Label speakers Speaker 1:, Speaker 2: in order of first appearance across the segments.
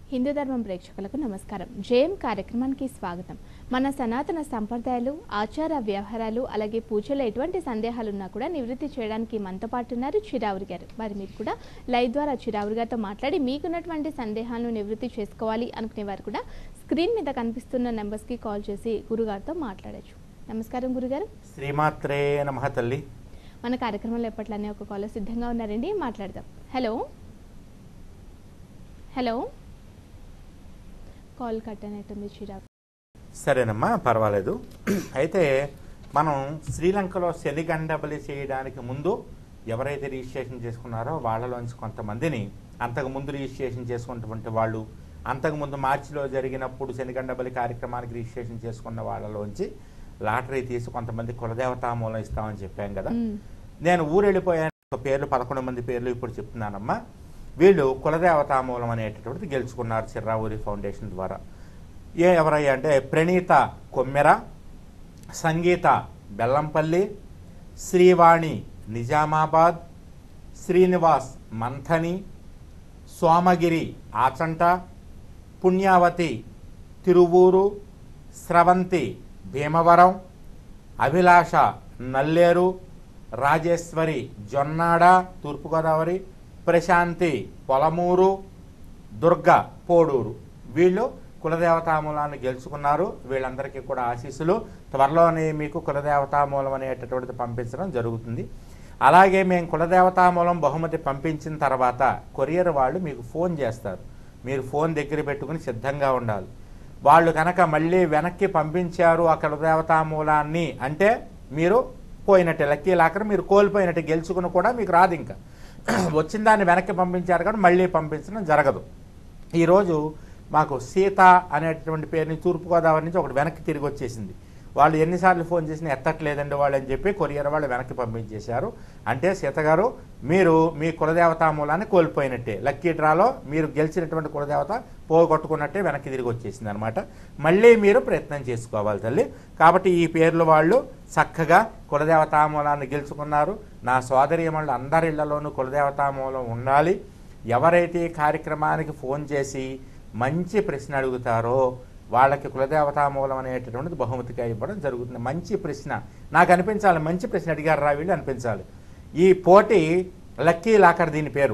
Speaker 1: హిందూ ధర్మం ప్రేక్షకులకు నమస్కారం జయం కార్యక్రమానికి స్వాగతం మన సనాతన సంప్రదాయాలు ఆచార వ్యవహారాలు అలాగే పూజలో ఎటువంటి సందేహాలు ఉన్నా కూడా నివృత్తి చేయడానికి మనతో పాటు ఉన్నారు చిరావురి గారు మరి మీరు కూడా లైవ్ ద్వారా చిరావురి గారితో మాట్లాడి మీకున్నటువంటి సందేహాలను నివృత్తి చేసుకోవాలి అనుకునే వారు కూడా స్క్రీన్ మీద కనిపిస్తున్న నెంబర్స్కి కాల్ చేసి గురుగారితో మాట్లాడచ్చు నమస్కారం గురుగారు
Speaker 2: శ్రీమాత్రే నమః తల్లి
Speaker 1: మన కార్యక్రమంలో ఎప్పట్లనే ఒక కాలర్ సిద్ధంగా ఉన్నారండి మాట్లాడదాం హలో హలో కాల్ కట్ అయినట్టుంది చిరాకు
Speaker 2: సరేనమ్మా పర్వాలేదు అయితే మనం శ్రీలంకలో శనిగండబలి చేయడానికి ముందు ఎవరైతే రిజిస్ట్రేషన్ చేసుకున్నారో వాళ్ళలోంచి కొంతమందిని అంతకు ముందు రిజిస్ట్రేషన్ చేసుకున్నటువంటి వాళ్ళు అంతకుముందు మార్చిలో జరిగినప్పుడు శనిగండబలి కార్యక్రమానికి రిజిస్ట్రేషన్ చేసుకున్న వాళ్ళలోంచి లాటరీ తీసి కొంతమంది కులదేవతా మూలం ఇస్తామని చెప్పాం కదా
Speaker 1: మ్మ్.
Speaker 2: నేను ఊరు వెళ్ళిపోయాను ఒక పేర్లు పదకొండు మంది పేర్లు ఇప్పుడు చెప్తున్నానమ్మా వీళ్ళు కులదేవతా మూలం అనేటటువంటిది గెలుచుకున్నారు చిర్రావూరి ఫౌండేషన్ ద్వారా ఏ ఎవరయ్యా అంటే ప్రణీత కొమ్మెర సంగీత బెల్లంపల్లి శ్రీవాణి నిజామాబాద్ శ్రీనివాస్ మంథని సోమగిరి ఆచంట పుణ్యావతి తిరువూరు స్రవంతి భీమవరం అభిలాష నల్లేరు రాజేశ్వరి జొన్నాడ తూర్పుగోదావరి ప్రశాంతి పొలమూరు దుర్గ పోడూరు వీళ్ళు కులదేవతామూలాన్ని గెలుచుకున్నారు వీళ్ళందరికీ కూడా ఆశీస్సులు త్వరలోనే మీకు కులదేవతామూలం అనేటటువంటిది పంపించడం జరుగుతుంది అలాగే మేము కులదేవతామూలం బహుమతి పంపించిన తర్వాత కొరియర్ వాళ్ళు మీకు ఫోన్ చేస్తారు మీరు ఫోన్ దగ్గర పెట్టుకుని సిద్ధంగా ఉండాలి వాళ్ళు కనుక మళ్ళీ వెనక్కి పంపించారు ఆ కులదేవతామూలాన్ని అంటే మీరు పోయినట్టే లక్కీ లాకర్ మీరు కోల్పోయినట్టు గెలుచుకుని కూడా మీకు రాదు ఇంకా వచ్చిన దాన్ని వెనక్కి పంపించారు కానీ మళ్ళీ పంపించడం జరగదు ఈరోజు మాకు సీత అనేటటువంటి పేరుని తూర్పుగోదావరి నుంచి ఒకటి వెనక్కి తిరిగి వచ్చేసింది వాళ్ళు ఎన్నిసార్లు ఫోన్ చేసినా ఎత్తట్లేదండి వాళ్ళు అని చెప్పి కొరియర్ వాళ్ళు వెనక్కి పంపించేశారు అంటే సీత గారు మీరు మీ కులదేవతా మూలాన్ని కోల్పోయినట్టే లక్కీ డ్రాలో మీరు గెలిచినటువంటి కులదేవత పోగొట్టుకున్నట్టే వెనక్కి తిరిగి వచ్చేసింది అనమాట మళ్ళీ మీరు ప్రయత్నం చేసుకోవాలి తల్లి కాబట్టి ఈ పేర్లు వాళ్ళు చక్కగా కులదేవతా మూలాన్ని గెలుచుకున్నారు నా సోదరీమణులు అందరి ఇళ్లలోనూ కులదేవతా మూలం ఉండాలి ఎవరైతే ఈ కార్యక్రమానికి ఫోన్ చేసి మంచి ప్రశ్న అడుగుతారో వాళ్ళకి కులదేవతా మూలం అనేటటువంటిది బహుమతిగా ఇవ్వడం జరుగుతుంది మంచి ప్రశ్న నాకు అనిపించాలి మంచి ప్రశ్న అడిగారు రా వీళ్ళు అనిపించాలి ఈ పోటీ లక్కీ లాకర్ దీని పేరు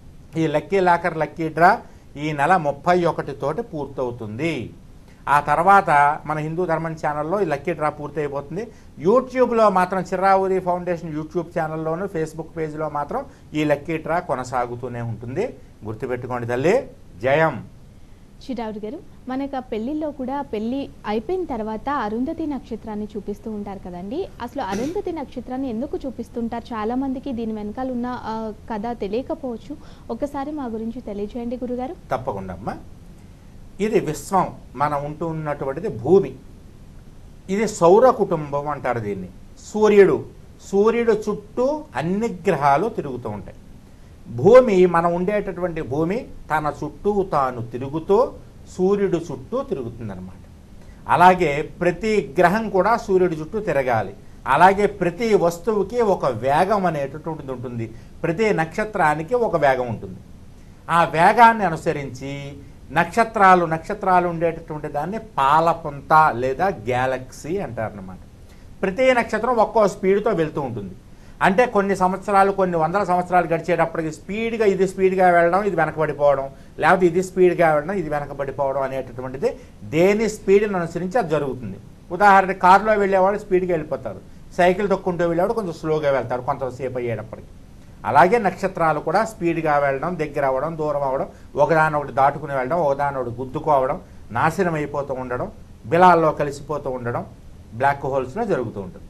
Speaker 2: ఈ లక్కీ లాకర్ లక్కీ డ్రా ఈ నెల ముప్పై ఒకటి తోటి పూర్తవుతుంది ఆ తర్వాత మన హిందూ ధర్మం ఛానల్లో ఈ లక్కీ డ్రా పూర్తి అయిపోతుంది యూట్యూబ్లో మాత్రం చిర్రావురి ఫౌండేషన్ యూట్యూబ్ ఛానల్లోను ఫేస్బుక్ పేజ్లో మాత్రం ఈ లక్కీ డ్రా కొనసాగుతూనే ఉంటుంది గుర్తుపెట్టుకోండి తల్లి జయం
Speaker 1: చిరావురి గారు మనకు ఆ పెళ్లిలో కూడా పెళ్లి అయిపోయిన తర్వాత అరుంధతి నక్షత్రాన్ని చూపిస్తూ ఉంటారు కదండి అసలు అరుంధతి నక్షత్రాన్ని ఎందుకు చూపిస్తుంటారు చాలా మందికి దీని వెనకాల ఉన్న ఆ, కథ తెలియకపోవచ్చు ఒకసారి మా గురించి తెలియజేయండి గురుగారు
Speaker 2: తప్పకుండా అమ్మా ఇది విశ్వం మనం ఉంటూ ఉన్నటువంటిది భూమి ఇది సౌర కుటుంబం అంటారు దీన్ని సూర్యుడు సూర్యుడు చుట్టూ అన్ని గ్రహాలు తిరుగుతూ ఉంటాయి భూమి మనం ఉండేటటువంటి భూమి తన చుట్టూ తాను తిరుగుతూ సూర్యుడు చుట్టూ తిరుగుతుందన్నమాట అలాగే ప్రతి గ్రహం కూడా సూర్యుడి చుట్టూ తిరగాలి అలాగే ప్రతి వస్తువుకి ఒక వేగం అనేటటువంటిది ఉంటుంది ప్రతి నక్షత్రానికి ఒక వేగం ఉంటుంది ఆ వేగాన్ని అనుసరించి నక్షత్రాలు నక్షత్రాలు ఉండేటటువంటి దాన్ని పాలపుంత లేదా గ్యాలక్సీ అంటారనమాట ప్రతి నక్షత్రం ఒక్కో స్పీడ్తో వెళ్తూ ఉంటుంది అంటే కొన్ని సంవత్సరాలు కొన్ని వందల సంవత్సరాలు గడిచేటప్పటికి స్పీడ్గా ఇది స్పీడ్గా వెళ్ళడం ఇది వెనకబడిపోవడం లేకపోతే ఇది స్పీడ్గా వెళ్ళడం ఇది వెనకబడిపోవడం అనేటటువంటిది దేని స్పీడ్ని అనుసరించి అది జరుగుతుంది ఉదాహరణ కారులో వెళ్ళేవాడు స్పీడ్గా వెళ్ళిపోతారు సైకిల్ తొక్కుంటూ వెళ్ళేవాడు కొంచెం స్లోగా వెళ్తారు కొంతసేపు అయ్యేటప్పటికి అలాగే నక్షత్రాలు కూడా స్పీడ్గా వెళ్ళడం దగ్గర అవ్వడం దూరం అవ్వడం ఒకదానొకటి దాటుకుని వెళ్ళడం ఒకదానొకటి గుద్దుకోవడం నాశనం అయిపోతూ ఉండడం బిలాల్లో కలిసిపోతూ ఉండడం బ్లాక్ హోల్స్లో జరుగుతూ ఉంటుంది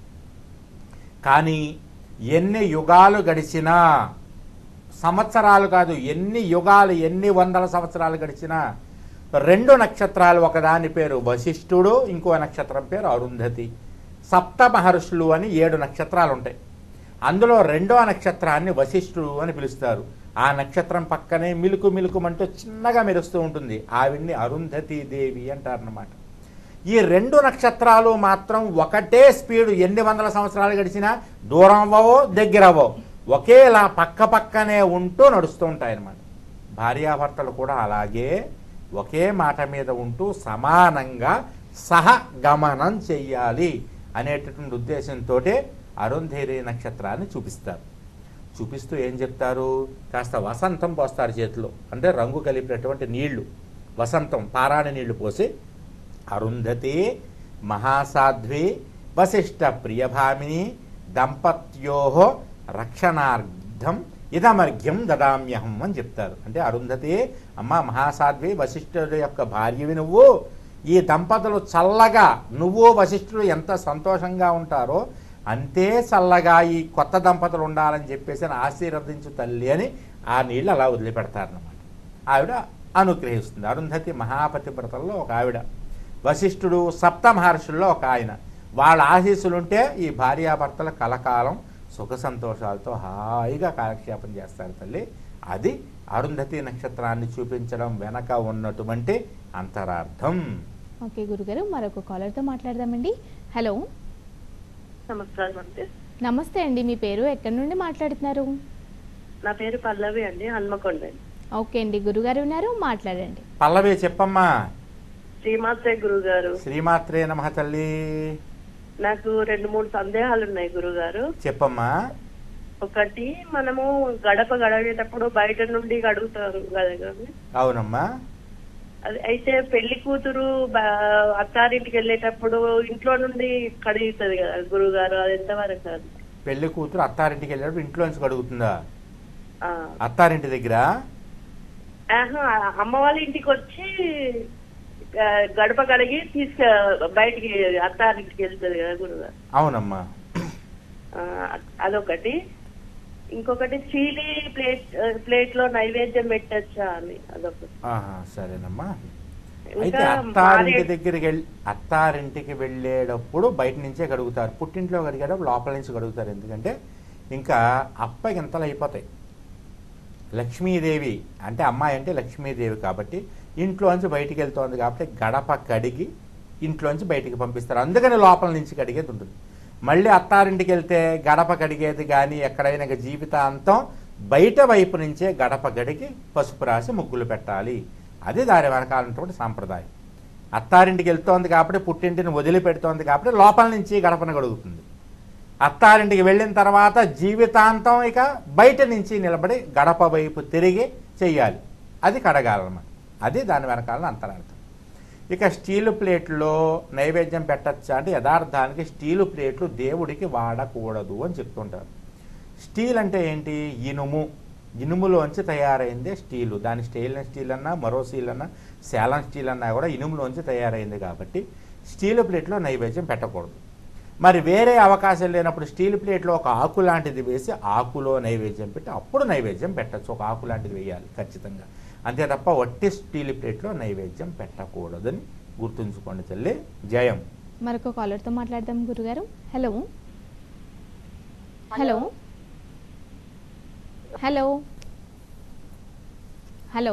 Speaker 2: కానీ ఎన్ని యుగాలు గడిచినా సంవత్సరాలు కాదు ఎన్ని యుగాలు ఎన్ని వందల సంవత్సరాలు గడిచినా రెండు నక్షత్రాలు ఒకదాని పేరు వశిష్ఠుడు ఇంకో నక్షత్రం పేరు అరుంధతి సప్త మహర్షులు అని ఏడు నక్షత్రాలు ఉంటాయి అందులో రెండో నక్షత్రాన్ని వశిష్ఠుడు అని పిలుస్తారు ఆ నక్షత్రం పక్కనే మిలుకు మిలుకుమంటూ చిన్నగా మెరుస్తూ ఉంటుంది ఆవిడ్ని అరుంధతి దేవి అంటారన్నమాట ఈ రెండు నక్షత్రాలు మాత్రం ఒకటే స్పీడు ఎన్ని వందల సంవత్సరాలు గడిచినా దూరం అవ్వవో దగ్గర అవ్వవు ఒకేలా పక్క పక్కనే ఉంటూ నడుస్తూ ఉంటాయి అన్నమాట భార్యాభర్తలు కూడా అలాగే ఒకే మాట మీద ఉంటూ సమానంగా సహగమనం చెయ్యాలి అనేటటువంటి ఉద్దేశంతో అరుంధేరి నక్షత్రాన్ని చూపిస్తారు చూపిస్తూ ఏం చెప్తారు కాస్త వసంతం పోస్తారు చేతిలో అంటే రంగు కలిపినటువంటి నీళ్లు వసంతం పారాణి నీళ్లు పోసి అరుంధతి మహాసాధ్వి వశిష్ట ప్రియభామిని దంపత్యో రక్షణార్థం ఇదమర్ఘ్యం దదామ్యహం అని చెప్తారు అంటే అరుంధతి అమ్మ మహాసాధ్వి వశిష్ఠుడి యొక్క భార్యవి నువ్వు ఈ దంపతులు చల్లగా నువ్వు వశిష్ఠుడు ఎంత సంతోషంగా ఉంటారో అంతే చల్లగా ఈ కొత్త దంపతులు ఉండాలని చెప్పేసి అని ఆశీర్వదించు తల్లి అని ఆ నీళ్ళు అలా వదిలిపెడతారన్నమాట ఆవిడ అనుగ్రహిస్తుంది అరుంధతి మహాపతివ్రతల్లో ఒక ఆవిడ వశిష్ఠుడు సప్త మహర్షుల్లో ఒక ఆయన వాళ్ళ ఆశీస్సులుంటే ఈ భార్యాభర్తల కలకాలం సుఖ సంతోషాలతో హాయిగా కాలక్షేపం చేస్తారు తల్లి అది అరుంధతి నక్షత్రాన్ని చూపించడం వెనక ఉన్నటువంటి అంతరార్థం
Speaker 1: ఓకే గురుగారు మరొక కాలర్తో మాట్లాడదామండి హలో
Speaker 3: నమస్కారం అండి
Speaker 1: నమస్తే అండి మీ పేరు ఎక్కడి నుండి మాట్లాడుతున్నారు
Speaker 3: నా పేరు పల్లవి అండి హన్మకొండ అండి.
Speaker 1: ఓకే అండి గురుగారు ఉన్నారు మాట్లాడండి
Speaker 2: పల్లవి చెప్పమ్మా
Speaker 3: శ్రీమాత్రే గురువు గారు
Speaker 2: శ్రీమాత్రే నమః తల్లి
Speaker 3: నాకు రెండు మూడు సందేహాలు ఉన్నాయి గురుగారు
Speaker 2: చెప్పమ్మా
Speaker 3: ఒకటి మనము గడప గడిగేటప్పుడు బయట నుండి గడుగుతారు కదా కానీ
Speaker 2: అవునమ్మా
Speaker 3: అది అయితే పెళ్లి కూతురు బ- అత్తారింటికి వెళ్ళేటప్పుడు ఇంట్లో నుండి కడుగుతుంది కదా గురువు గారు అది ఎంతవరకు అది
Speaker 2: పెళ్లి కూతురు అత్తారింటికి వెళ్ళేటప్పుడు ఇంట్లోంచి కడుగుతుందా
Speaker 3: ఆ.
Speaker 2: అత్తారింటి దగ్గర
Speaker 3: ఆహా, అమ్మ వాళ్ళ ఇంటికి వచ్చి ఆ, గడప కడిగి తీసుక బయటికి అత్తారింటికి వెళ్తుంది కదా గురుగారు
Speaker 2: అవునమ్మా
Speaker 3: ఆ, అదొకటి ఇంకొకటి చీలి ప్లేట్ ప్లేట్ లో నైవేద్యం పెట్టచ్చా అని అదొకటి
Speaker 2: ఆహా, సరేనమ్మా
Speaker 3: ఇంకా
Speaker 2: అయితే అత్తారింటి
Speaker 3: మారే-
Speaker 2: దగ్గరికి వెళ్ళి అత్తారింటికి వెళ్ళేటప్పుడు బయట నుంచే కడుగుతారు పుట్టింట్లో కడిగేటప్పుడు లోపల నుంచి కడుగుతారు ఎందుకంటే ఇంకా అప్పగింతలు అయిపోతాయి లక్ష్మీదేవి అంటే అమ్మాయి అంటే లక్ష్మీదేవి కాబట్టి ఇంట్లోంచి బయటికి వెళ్తోంది కాబట్టి గడప కడిగి ఇంట్లోంచి బయటికి పంపిస్తారు అందుకని లోపల నుంచి కడిగేది ఉంటుంది మళ్ళీ అత్తారింటికి వెళ్తే గడప కడిగేది కానీ ఎక్కడైనా ఇక జీవితాంతం బయట వైపు నుంచే గడప గడిగి పసుపు రాసి ముగ్గులు పెట్టాలి అది దాని వెనకాలన్నటువంటి సాంప్రదాయం అత్తారింటికి వెళ్తోంది కాబట్టి పుట్టింటిని వదిలిపెడుతోంది కాబట్టి లోపల నుంచి గడపను గడుగుతుంది అత్తారింటికి వెళ్ళిన తర్వాత జీవితాంతం ఇక బయట నుంచి నిలబడి గడప వైపు తిరిగి చెయ్యాలి అది కడగాలన్నమాట అది దాని వెనకాల అంతరార్థం ఇక స్టీలు ప్లేట్లో నైవేద్యం పెట్టచ్చా అంటే యథార్థానికి స్టీలు ప్లేట్లు దేవుడికి వాడకూడదు అని చెప్తుంటారు స్టీల్ అంటే ఏంటి ఇనుము ఇనుములోంచి తయారైందే స్టీలు దాని స్టెయిన్లెస్ స్టీల్ అన్నా మరో స్టీల్ అన్నా శాలం స్టీల్ అన్నా కూడా ఇనుములోంచి తయారైంది కాబట్టి స్టీలు ప్లేట్లో నైవేద్యం పెట్టకూడదు మరి వేరే అవకాశం లేనప్పుడు స్టీల్ ప్లేట్లో ఒక ఆకు లాంటిది వేసి ఆకులో నైవేద్యం పెట్టి అప్పుడు నైవేద్యం పెట్టచ్చు ఒక ఆకు లాంటిది వేయాలి ఖచ్చితంగా అంతే తప్ప వట్టి స్టీల్ ప్లేట్లో నైవేద్యం పెట్టకూడదని గుర్తుంచుకోండి తల్లి జయం
Speaker 1: మరొక కాలర్తో మాట్లాడదాం గురుగారు hello hello hello hello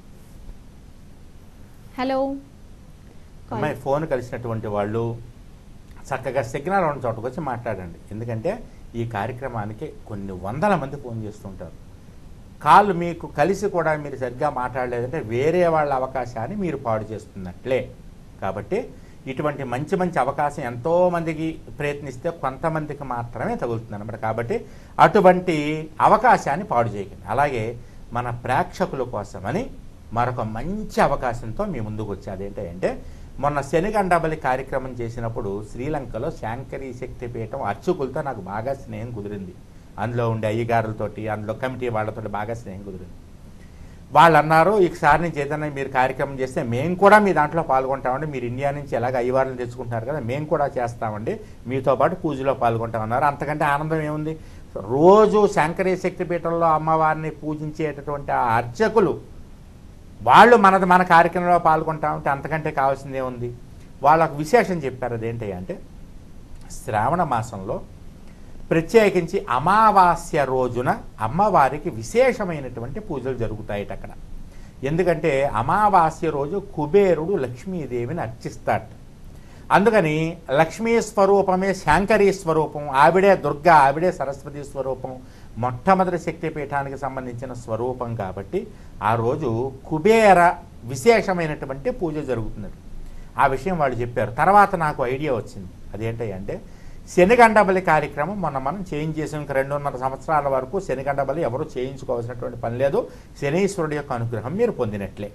Speaker 1: hello
Speaker 2: అమ్మాయి ఫోన్ కలిసినటువంటి వాళ్ళు చక్కగా సిగ్నల్ ఉన్న చోటకు వచ్చి మాట్లాడండి ఎందుకంటే ఈ కార్యక్రమానికి కొన్ని వందల మంది ఫోన్ చేస్తుంటారు కాళ్ళు మీకు కలిసి కూడా మీరు సరిగ్గా మాట్లాడలేదంటే వేరే వాళ్ళ అవకాశాన్ని మీరు పాడు చేస్తున్నట్లే కాబట్టి ఇటువంటి మంచి మంచి అవకాశం ఎంతో మందికి ప్రయత్నిస్తే కొంతమందికి మాత్రమే తగులుతుంది అనమాట కాబట్టి అటువంటి అవకాశాన్ని పాడు చేయకండి అలాగే మన ప్రేక్షకుల కోసమని మరొక మంచి అవకాశంతో మీ ముందుకు వచ్చి అదేంటంటే మొన్న శనిగండబలి కార్యక్రమం చేసినప్పుడు శ్రీలంకలో శాంకరీ శక్తిపీఠం అర్చకులతో నాకు బాగా స్నేహం కుదిరింది అందులో ఉండే అయ్యగారులతోటి అందులో కమిటీ వాళ్ళతో బాగా స్నేహం కుదిరింది వాళ్ళు అన్నారు ఈసారి నుంచి ఏదైనా మీరు కార్యక్రమం చేస్తే మేము కూడా మీ దాంట్లో పాల్గొంటామండి మీరు ఇండియా నుంచి ఎలాగ అయ్యవారిని తెచ్చుకుంటున్నారు కదా మేము కూడా చేస్తామండి మీతో పాటు పూజలో పాల్గొంటామన్నారు అంతకంటే ఆనందం ఏముంది రోజు శంకరీ శక్తిపీఠంలో అమ్మవారిని పూజించేటటువంటి ఆ అర్చకులు వాళ్ళు మనది మన కార్యక్రమంలో పాల్గొంటామంటే అంతకంటే కావాల్సిందే ఉంది వాళ్ళకు విశేషం చెప్పారు అదేంటి అంటే శ్రావణ మాసంలో ప్రత్యేకించి అమావాస్య రోజున అమ్మవారికి విశేషమైనటువంటి పూజలు జరుగుతాయట అక్కడ ఎందుకంటే అమావాస్య రోజు కుబేరుడు లక్ష్మీదేవిని అర్చిస్తాట అందుకని లక్ష్మీ స్వరూపమే శాంకరీ స్వరూపం ఆవిడే దుర్గా ఆవిడే సరస్వతి స్వరూపం మొట్టమొదటి శక్తిపీఠానికి సంబంధించిన స్వరూపం కాబట్టి ఆ రోజు కుబేర విశేషమైనటువంటి పూజ జరుగుతుంది ఆ విషయం వాళ్ళు చెప్పారు తర్వాత నాకు ఐడియా వచ్చింది అదేంటి అంటే శనిగండబలి కార్యక్రమం మొన్న మనం చేంజ్ చేసిన ఇంక రెండున్నర సంవత్సరాల వరకు శనిగండబలి ఎవరు చేయించుకోవాల్సినటువంటి పని లేదు శనీశ్వరుడి యొక్క అనుగ్రహం మీరు పొందినట్లే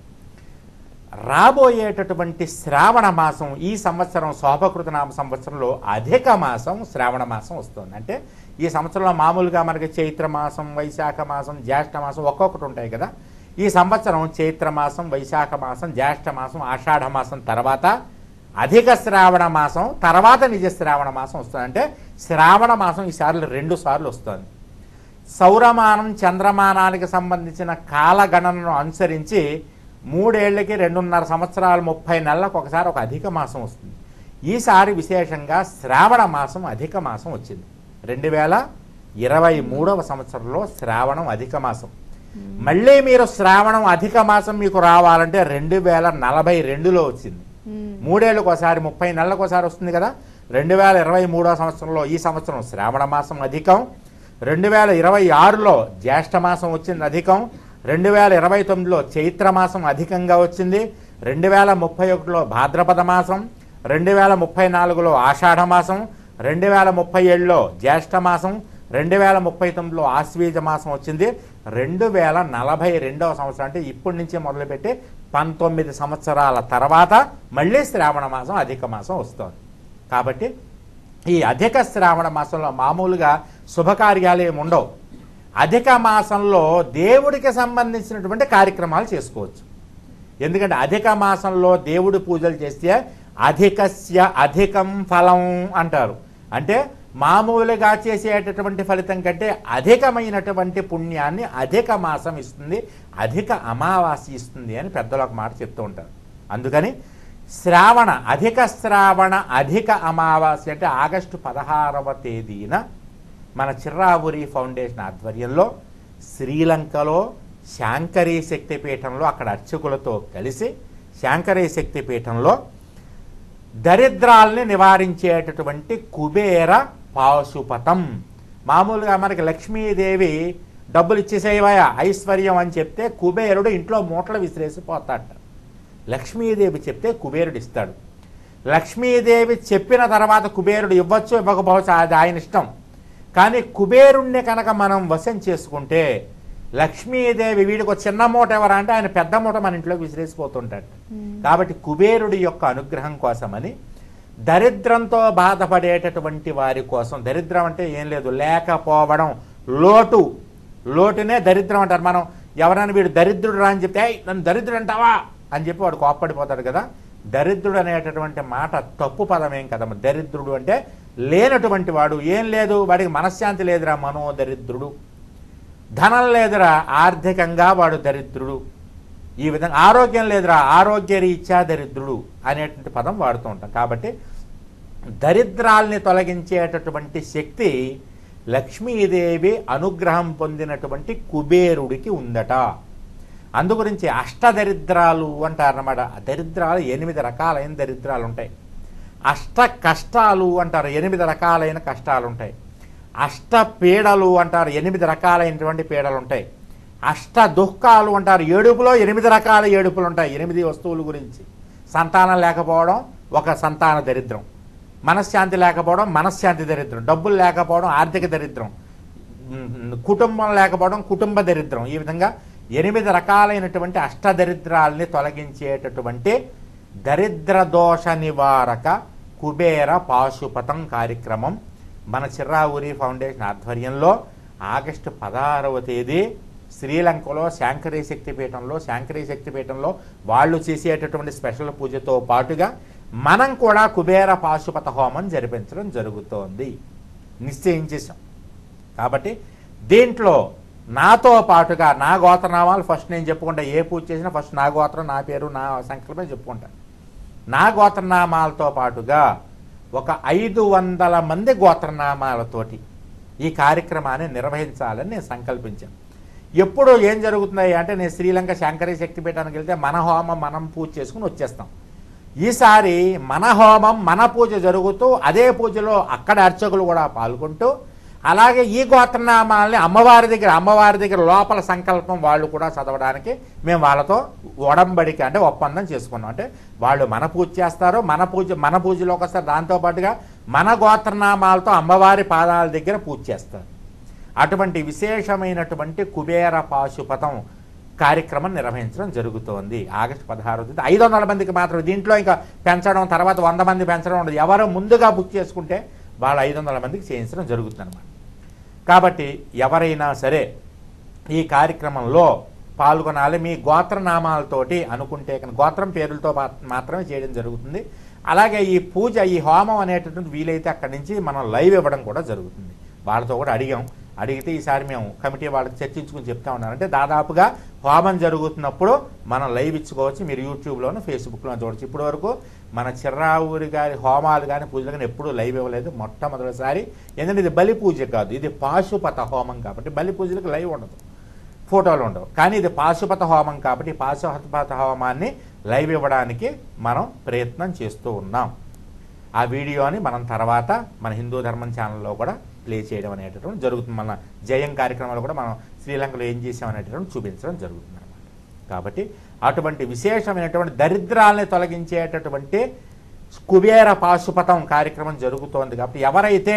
Speaker 2: రాబోయేటటువంటి శ్రావణ మాసం ఈ సంవత్సరం శోభకృత నామ సంవత్సరంలో అధిక మాసం శ్రావణ మాసం వస్తుంది అంటే ఈ సంవత్సరంలో మామూలుగా మనకి చైత్ర మాసం వైశాఖ మాసం జ్యేష్ఠ మాసం ఒక్కొక్కటి ఉంటాయి కదా ఈ సంవత్సరం చైత్ర మాసం వైశాఖ మాసం జ్యేష్ఠ మాసం ఆషాఢ మాసం తర్వాత అధిక శ్రావణ మాసం తర్వాత నిజ శ్రావణ మాసం వస్తుంది అంటే శ్రావణ మాసం ఈసారి రెండు సార్లు వస్తుంది సౌరమానం చంద్రమానానికి సంబంధించిన కాలగణనను అనుసరించి మూడేళ్లకి రెండున్నర సంవత్సరాలు ముప్పై నెలలకు ఒకసారి ఒక అధిక మాసం వస్తుంది ఈసారి విశేషంగా శ్రావణ మాసం అధిక మాసం వచ్చింది రెండు వేల ఇరవై మూడవ సంవత్సరంలో శ్రావణం అధిక మాసం మళ్ళీ మీరు శ్రావణం అధిక మాసం మీకు రావాలంటే రెండు వేల నలభై రెండులో వచ్చింది
Speaker 1: మ్మ్.
Speaker 2: మూడేళ్ళకు ఒకసారి ముప్పై నెలలకు ఒకసారి వస్తుంది కదా రెండు వేల ఇరవై మూడో సంవత్సరంలో ఈ సంవత్సరం శ్రావణ మాసం అధికం రెండు వేల ఇరవై ఆరులో జ్యేష్ఠ మాసం వచ్చింది అధికం రెండు వేల ఇరవై తొమ్మిదిలో చైత్ర మాసం అధికంగా వచ్చింది రెండు వేల ముప్పై ఒకటిలో భాద్రపద మాసం రెండు వేల ముప్పై నాలుగులో ఆషాఢ మాసం రెండు వేల ముప్పై ఏడులో జ్యేష్ఠ మాసం రెండు వేల ముప్పై తొమ్మిదిలో ఆశ్వీజ మాసం వచ్చింది రెండు వేల నలభై రెండవ సంవత్సరం అంటే ఇప్పటి నుంచి మొదలుపెట్టి పంతొమ్మిది సంవత్సరాల తర్వాత మళ్ళీ శ్రావణ మాసం అధిక మాసం వస్తుంది కాబట్టి ఈ అధిక శ్రావణ మాసంలో మామూలుగా శుభకార్యాలు ఏమి ఉండవు అధిక మాసంలో దేవుడికి సంబంధించినటువంటి కార్యక్రమాలు చేసుకోవచ్చు ఎందుకంటే అధిక మాసంలో దేవుడి పూజలు చేస్తే అధికస్య అధికం ఫలం అంటారు అంటే మామూలుగా చేసేటటువంటి ఫలితం కంటే అధికమైనటువంటి పుణ్యాన్ని అధిక మాసం ఇస్తుంది అధిక అమావాస్య ఇస్తుంది అని పెద్దలు ఒక మాట చెప్తూ ఉంటారు అందుకని శ్రావణ అధిక శ్రావణ అధిక అమావాస్య అంటే ఆగస్టు పదహారవ తేదీన మన చిర్రావురి ఫౌండేషన్ ఆధ్వర్యంలో శ్రీలంకలో శాంకరీ శక్తిపీఠంలో అక్కడ అర్చకులతో కలిసి శాంకరీ శక్తిపీఠంలో దరిద్రాల్ని నివారించేటటువంటి కుబేర పాశుపతం మామూలుగా మనకి లక్ష్మీదేవి డబ్బులు ఇచ్చేసేవయా ఐశ్వర్యం అని చెప్తే కుబేరుడు ఇంట్లో మూటలు విసిరేసిపోతాడట లక్ష్మీదేవి చెప్తే కుబేరుడు ఇస్తాడు లక్ష్మీదేవి చెప్పిన తర్వాత కుబేరుడు ఇవ్వచ్చు ఇవ్వకపోవచ్చు అది ఆయన ఇష్టం కానీ కుబేరుణ్ణి కనుక మనం వశం చేసుకుంటే లక్ష్మీదేవి వీడికి ఒక చిన్న మూట ఎవరా అంటే ఆయన పెద్ద మూట మన ఇంట్లోకి విసిరేసిపోతుంటాడు కాబట్టి కుబేరుడి యొక్క అనుగ్రహం కోసమని దరిద్రంతో బాధపడేటటువంటి వారి కోసం దరిద్రం అంటే ఏం లేదు లేకపోవడం లోటు లోటునే దరిద్రం అంటారు మనం ఎవరైనా వీడు దరిద్రుడు రా అని చెప్తే "ఏయ్, నన్ను దరిద్రుడు అంటావా అని చెప్పి వాడు కోప్పడిపోతాడు కదా దరిద్రుడు అనేటటువంటి మాట తప్పు పదమేం కదమ్మ దరిద్రుడు అంటే లేనటువంటి వాడు ఏం లేదు వాడికి మనశ్శాంతి లేదురా మనో దరిద్రుడు ధనం లేదురా ఆర్థికంగా వాడు దరిద్రుడు ఈ విధంగా ఆరోగ్యం లేదురా ఆరోగ్య రీత్యా దరిద్రుడు అనేటువంటి పదం వాడుతూ ఉంటాం కాబట్టి దరిద్రాల్ని తొలగించేటటువంటి శక్తి లక్ష్మీదేవి అనుగ్రహం పొందినటువంటి కుబేరుడికి ఉందట అందుగురించి అష్టదరిద్రాలు అంటారన్నమాట దరిద్రాలు ఎనిమిది రకాలైన దరిద్రాలు ఉంటాయి అష్ట కష్టాలు అంటారు ఎనిమిది రకాలైన కష్టాలు ఉంటాయి అష్ట పీడలు అంటారు ఎనిమిది రకాలైనటువంటి పీడలు ఉంటాయి అష్ట దుఃఖాలు అంటారు ఏడుపులో ఎనిమిది రకాల ఏడుపులు ఉంటాయి ఎనిమిది వస్తువుల గురించి సంతానం లేకపోవడం ఒక సంతాన దరిద్రం మనశ్శాంతి లేకపోవడం మనశ్శాంతి దరిద్రం డబ్బులు లేకపోవడం ఆర్థిక దరిద్రం ఉమ్, కుటుంబం లేకపోవడం కుటుంబ దరిద్రం ఈ విధంగా ఎనిమిది రకాలైనటువంటి అష్టదరిద్రాల్ని తొలగించేటటువంటి దరిద్ర దోష నివారక కుబేర పాశుపతం కార్యక్రమం మన చిర్రావురి ఫౌండేషన్ ఆధ్వర్యంలో ఆగస్టు పదహారవ తేదీ శ్రీలంకలో శాంకరీ శక్తిపీఠంలో శాంకరీ శక్తిపీఠంలో వాళ్ళు చేసేటటువంటి స్పెషల్ పూజతో పాటుగా మనం కూడా కుబేర పాశుపత హోమం జరిపించడం జరుగుతోంది నిశ్చయించేసాం కాబట్టి దీంట్లో నాతో పాటుగా నా గోత్రనామాలు ఫస్ట్ నేను చెప్పుకుంటా ఏ పూజ చేసినా ఫస్ట్ నా గోత్రం నా పేరు నా సంకల్పమే చెప్పుకుంటా నా గోత్రనామాలతో పాటుగా ఒక ఐదు వందల మంది గోత్రనామాలతోటి ఈ కార్యక్రమాన్ని నిర్వహించాలని నేను సంకల్పించాను ఎప్పుడు ఏం జరుగుతున్నాయి అంటే నేను శ్రీలంక శాంకరీ శక్తిపీఠానికి వెళ్తే మన హోమం మనం పూజ చేసుకుని వచ్చేస్తాం ఈసారి మన హోమం మన పూజ జరుగుతూ అదే పూజలో అక్కడ అర్చకులు కూడా పాల్గొంటూ అలాగే ఈ గోత్రనామాలని అమ్మవారి దగ్గర అమ్మవారి దగ్గర లోపల సంకల్పం వాళ్ళు కూడా చదవడానికి మేము వాళ్ళతో ఒడంబడిక అంటే ఒప్పందం చేసుకున్నాం అంటే వాళ్ళు మన పూజ చేస్తారు మన పూజ మన పూజలోకి వస్తారు దాంతోపాటుగా మన గోత్రనామాలతో అమ్మవారి పాదాల దగ్గర పూజ చేస్తారు అటువంటి విశేషమైనటువంటి కుబేర పాశుపతం కార్యక్రమం నిర్వహించడం జరుగుతోంది ఆగస్టు పదహారవ తేదీ ఐదు వందల మందికి మాత్రం దీంట్లో ఇంకా పెంచడం తర్వాత వంద మంది పెంచడం ఉండదు ఎవరు ముందుగా బుక్ చేసుకుంటే వాళ్ళు ఐదు వందల మందికి చేయించడం జరుగుతుంది అనమాట కాబట్టి ఎవరైనా సరే ఈ కార్యక్రమంలో పాల్గొనాలి మీ గోత్రనామాలతోటి అనుకుంటే కనుక గోత్రం పేర్లతో మా- మాత్రమే చేయడం జరుగుతుంది అలాగే ఈ పూజ ఈ హోమం అనేటటువంటి వీలైతే అక్కడి నుంచి మనం లైవ్ ఇవ్వడం కూడా జరుగుతుంది వాళ్ళతో కూడా అడిగాం అడిగితే ఈసారి మేము కమిటీ వాళ్ళకి చర్చించుకుని చెప్తా ఉన్నాం అంటే దాదాపుగా హోమం జరుగుతున్నప్పుడు మనం లైవ్ ఇచ్చుకోవచ్చు మీరు యూట్యూబ్లోను ఫేస్బుక్లో చూడవచ్చు ఇప్పటి వరకు మన చిర్రావూరి గారి హోమాలు కానీ పూజలు కానీ ఎప్పుడూ లైవ్ ఇవ్వలేదు మొట్టమొదటిసారి ఎందుకంటే ఇది బలి పూజ కాదు ఇది పాశుపత హోమం కాబట్టి బలి పూజలకు లైవ్ ఉండదు ఫోటోలు ఉండవు కానీ ఇది పాశుపత హోమం కాబట్టి ఈ పాశుపత హోమాన్ని లైవ్ ఇవ్వడానికి మనం ప్రయత్నం చేస్తూ ఉన్నాం ఆ వీడియోని మనం తర్వాత మన హిందూ ధర్మం ఛానల్లో కూడా ప్లే చేయడం అనేటటువంటి జరుగుతుంది మన జయం కార్యక్రమాలు కూడా మనం శ్రీలంకలో ఏం చేసాం అనేటటువంటి చూపించడం జరుగుతుంది అనమాట కాబట్టి అటువంటి విశేషమైనటువంటి దరిద్రాలని తొలగించేటటువంటి కుబేర పాశుపతం కార్యక్రమం జరుగుతోంది కాబట్టి ఎవరైతే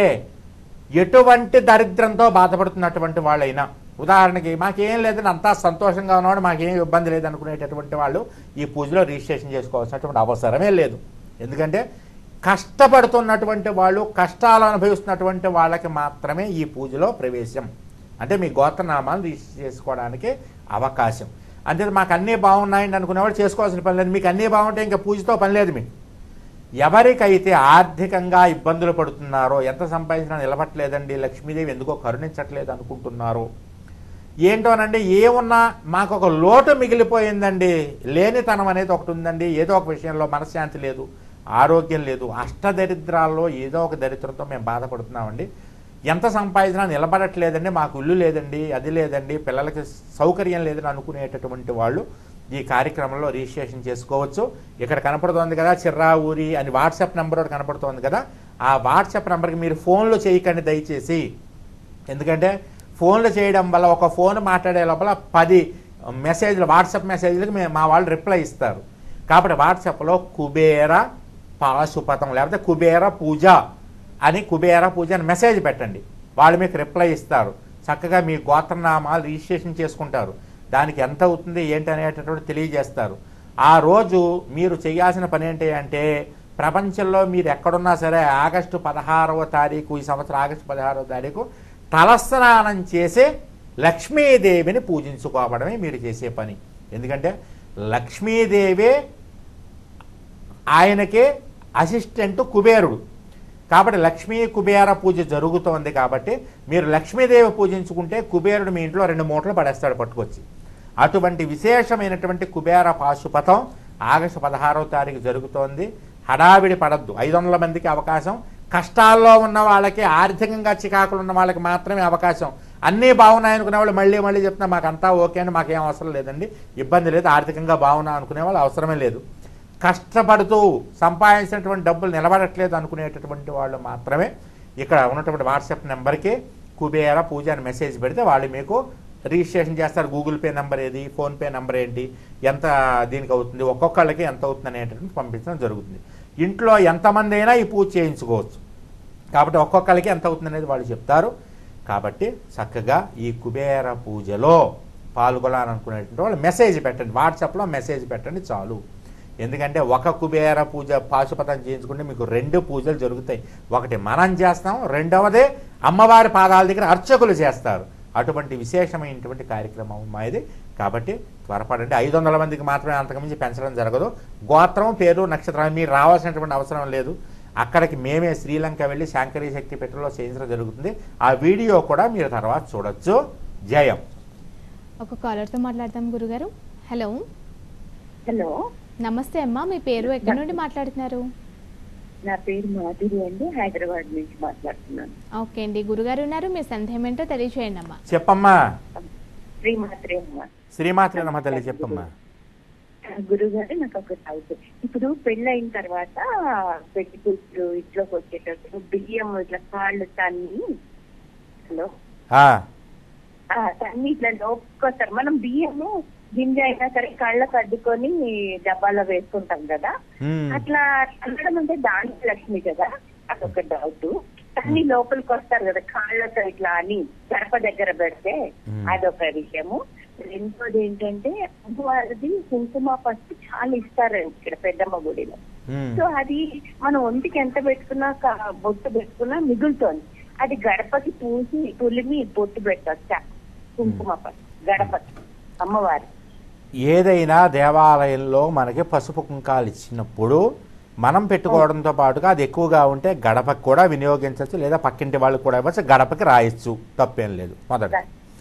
Speaker 2: ఎటువంటి దరిద్రంతో బాధపడుతున్నటువంటి వాళ్ళైనా ఉదాహరణకి మాకేం లేదని అంతా సంతోషంగా ఉన్నవాడు మాకేం ఇబ్బంది లేదు అనుకునేటటువంటి వాళ్ళు ఈ పూజలో రిజిస్ట్రేషన్ చేసుకోవాల్సినటువంటి అవసరమే లేదు ఎందుకంటే కష్టపడుతున్నటువంటి వాళ్ళు కష్టాలు అనుభవిస్తున్నటువంటి వాళ్ళకి మాత్రమే ఈ పూజలో ప్రవేశం అంటే మీ గోత్రనామాలు రిజిస్టర్ చేసుకోవడానికి అవకాశం అంటే మాకు అన్నీ బాగున్నాయండి అనుకునేవాడు చేసుకోవాల్సిన పని లేదు మీకు అన్నీ బాగుంటే ఇంకా పూజతో పని లేదు మీకు ఎవరికైతే ఆర్థికంగా ఇబ్బందులు పడుతున్నారో ఎంత సంపాదించినా నిలబట్టలేదండి లక్ష్మీదేవి ఎందుకో కరుణించట్లేదు అనుకుంటున్నారో ఏంటోనండి ఏమున్నా మాకు ఒక లోటు మిగిలిపోయిందండి లేనితనం అనేది ఒకటి ఉందండి ఏదో ఒక విషయంలో మనశ్శాంతి లేదు ఆరోగ్యం లేదు అష్టదరిద్రాల్లో ఏదో ఒక దరిద్రంతో మేము బాధపడుతున్నామండి ఎంత సంపాదించినా నిలబడట్లేదండి మాకు ఇల్లు లేదండి అది లేదండి పిల్లలకి సౌకర్యం లేదని అనుకునేటటువంటి వాళ్ళు ఈ కార్యక్రమంలో రిజిస్ట్రేషన్ చేసుకోవచ్చు ఇక్కడ కనపడుతోంది కదా చిర్రా ఊరి అని వాట్సాప్ నెంబర్ ఒకటి కనపడుతోంది కదా ఆ వాట్సాప్ నెంబర్కి మీరు ఫోన్లో చేయకండి దయచేసి ఎందుకంటే ఫోన్లు చేయడం వల్ల ఒక ఫోన్ మాట్లాడే లోపల పది మెసేజ్లు వాట్సాప్ మెసేజ్లకు మేము మా వాళ్ళు రిప్లై ఇస్తారు కాబట్టి వాట్సాప్లో కుబేర పాశుపతం లేకపోతే కుబేర పూజ అని కుబేర పూజ అని మెసేజ్ పెట్టండి వాళ్ళు మీకు రిప్లై ఇస్తారు చక్కగా మీ గోత్రనామాలు రిజిస్ట్రేషన్ చేసుకుంటారు దానికి ఎంత అవుతుంది ఏంటి అనేటటువంటి తెలియజేస్తారు ఆ రోజు మీరు చేయాల్సిన పని ఏంటి అంటే ప్రపంచంలో మీరు ఎక్కడున్నా సరే ఆగస్టు పదహారవ తారీఖు ఈ సంవత్సరం ఆగస్టు పదహారవ తారీఖు తలస్నానం చేసి లక్ష్మీదేవిని పూజించుకోవడమే మీరు చేసే పని ఎందుకంటే లక్ష్మీదేవే ఆయనకే అసిస్టెంట్ కుబేరుడు కాబట్టి లక్ష్మీ కుబేర పూజ జరుగుతోంది కాబట్టి మీరు లక్ష్మీదేవి పూజించుకుంటే కుబేరుడు మీ ఇంట్లో రెండు మూటలు పడేస్తాడు పట్టుకొచ్చి అటువంటి విశేషమైనటువంటి కుబేర పాశుపతం ఆగస్టు పదహారవ తారీఖు జరుగుతోంది హడావిడి పడద్దు ఐదు వందల మందికి అవకాశం కష్టాల్లో ఉన్న వాళ్ళకి ఆర్థికంగా చికాకులు ఉన్న వాళ్ళకి మాత్రమే అవకాశం అన్నీ బాగున్నాయి అనుకునే వాళ్ళు మళ్ళీ మళ్ళీ చెప్తున్నా మాకు అంతా ఓకే అని మాకేం అవసరం లేదండి ఇబ్బంది లేదు ఆర్థికంగా బాగున్నా అనుకునే వాళ్ళు అవసరమే లేదు కష్టపడుతూ సంపాదించినటువంటి డబ్బులు నిలబడట్లేదు అనుకునేటటువంటి వాళ్ళు మాత్రమే ఇక్కడ ఉన్నటువంటి వాట్సాప్ నెంబర్కి కుబేర పూజ అని మెసేజ్ పెడితే వాళ్ళు మీకు రిజిస్ట్రేషన్ చేస్తారు గూగుల్ పే నెంబర్ ఏది ఫోన్పే నెంబర్ ఏంటి ఎంత దీనికి అవుతుంది ఒక్కొక్కళ్ళకి ఎంత అవుతుంది అనేటటువంటి పంపించడం జరుగుతుంది ఇంట్లో ఎంతమంది అయినా ఈ పూజ చేయించుకోవచ్చు కాబట్టి ఒక్కొక్కరికి ఎంత అవుతుంది అనేది వాళ్ళు చెప్తారు కాబట్టి చక్కగా ఈ కుబేర పూజలో పాల్గొనాలనుకునేటువంటి వాళ్ళు మెసేజ్ పెట్టండి వాట్సాప్లో మెసేజ్ పెట్టండి చాలు ఎందుకంటే ఒక కుబేర పూజ పాశుపతం చేయించుకుంటే మీకు రెండు పూజలు జరుగుతాయి ఒకటి మనం చేస్తాం రెండవదే అమ్మవారి పాదాల దగ్గర అర్చకులు చేస్తారు అటువంటి విశేషమైనటువంటి కార్యక్రమం అమ్మా ఇది కాబట్టి త్వరపడండి ఐదు వందల మందికి మాత్రమే అంతకుమించి పెంచడం జరగదు గోత్రం పేరు నక్షత్రం మీరు రావాల్సినటువంటి అవసరం లేదు అక్కడికి మేమే శ్రీలంక వెళ్ళి శాంకరీ శక్తి పెట్టలో చేయించడం జరుగుతుంది ఆ వీడియో కూడా మీరు తర్వాత చూడొచ్చు జయం
Speaker 1: ఒక కాలర్తో మాట్లాడతాం గురుగారు హలో
Speaker 4: హలో
Speaker 1: నమస్తే అమ్మా మీ పేరు ఎక్కడి నుండి మాట్లాడుతున్నారు
Speaker 4: నా పేరు మాధురి అండి హైదరాబాద్ నుంచి మాట్లాడుతున్నాను
Speaker 1: ఓకే అండి గురుగారు ఉన్నారు మీ సందేహం ఏంటో తెలియచేయండి అమ్మా
Speaker 2: చెప్పమ్మా
Speaker 4: శ్రీమాత్రే అమ్మ
Speaker 2: శ్రీమాత్రి నమ్మ తల్లి చెప్పమ్మా
Speaker 4: గురువు గారు నాకు ఒక డౌట్ ఇప్పుడు పెళ్ళి అయిన తర్వాత పెళ్లి కూతురు ఇంట్లోకి వచ్చేటప్పుడు బియ్యం ఇట్లా కాళ్ళు తన్ని హలో
Speaker 2: ఆ,
Speaker 4: ఆ, తన్ని ఇట్లా లోపుకొస్తారు మనం బియ్యము గింజ అయినా సరే కళ్ళకు అడ్డుకొని డబ్బాలో వేసుకుంటాం కదా
Speaker 2: ఉమ్,
Speaker 4: అట్లా అనడం అంటే దాని లక్ష్మి కదా అదొక డౌట్ తన్ని లోపలికి వస్తారు కదా కాళ్ళతో ఇట్లా అని గడప దగ్గర పెడితే
Speaker 2: Hmm.
Speaker 4: అదొక విషయము రెండోది ఏంటంటే అమ్మవారిది కుంకుమ పసుపు చాలా ఇస్తారండి ఇక్కడ పెద్దమ్మ గుడిలో
Speaker 2: ఉమ్,
Speaker 4: సో అది మనం ఒంటికి ఎంత పెట్టుకున్నా క- బొట్టు పెట్టుకున్నా మిగులుతోంది అది గడపకి పూసి పులిమి బొట్టు పెట్టొచ్చా కుంకుమ పసుపు గడపకి అమ్మవారి
Speaker 2: ఏదైనా దేవాలయంలో మనకి పసుపు కుంకాలు ఇచ్చినప్పుడు మనం పెట్టుకోవడంతో పాటుగా అది ఎక్కువగా ఉంటే గడపకి కూడా వినియోగించవచ్చు లేదా పక్కింటి వాళ్ళకి కూడా ఇవ్వచ్చు గడపకి రాయొచ్చు తప్పేం లేదు మొదట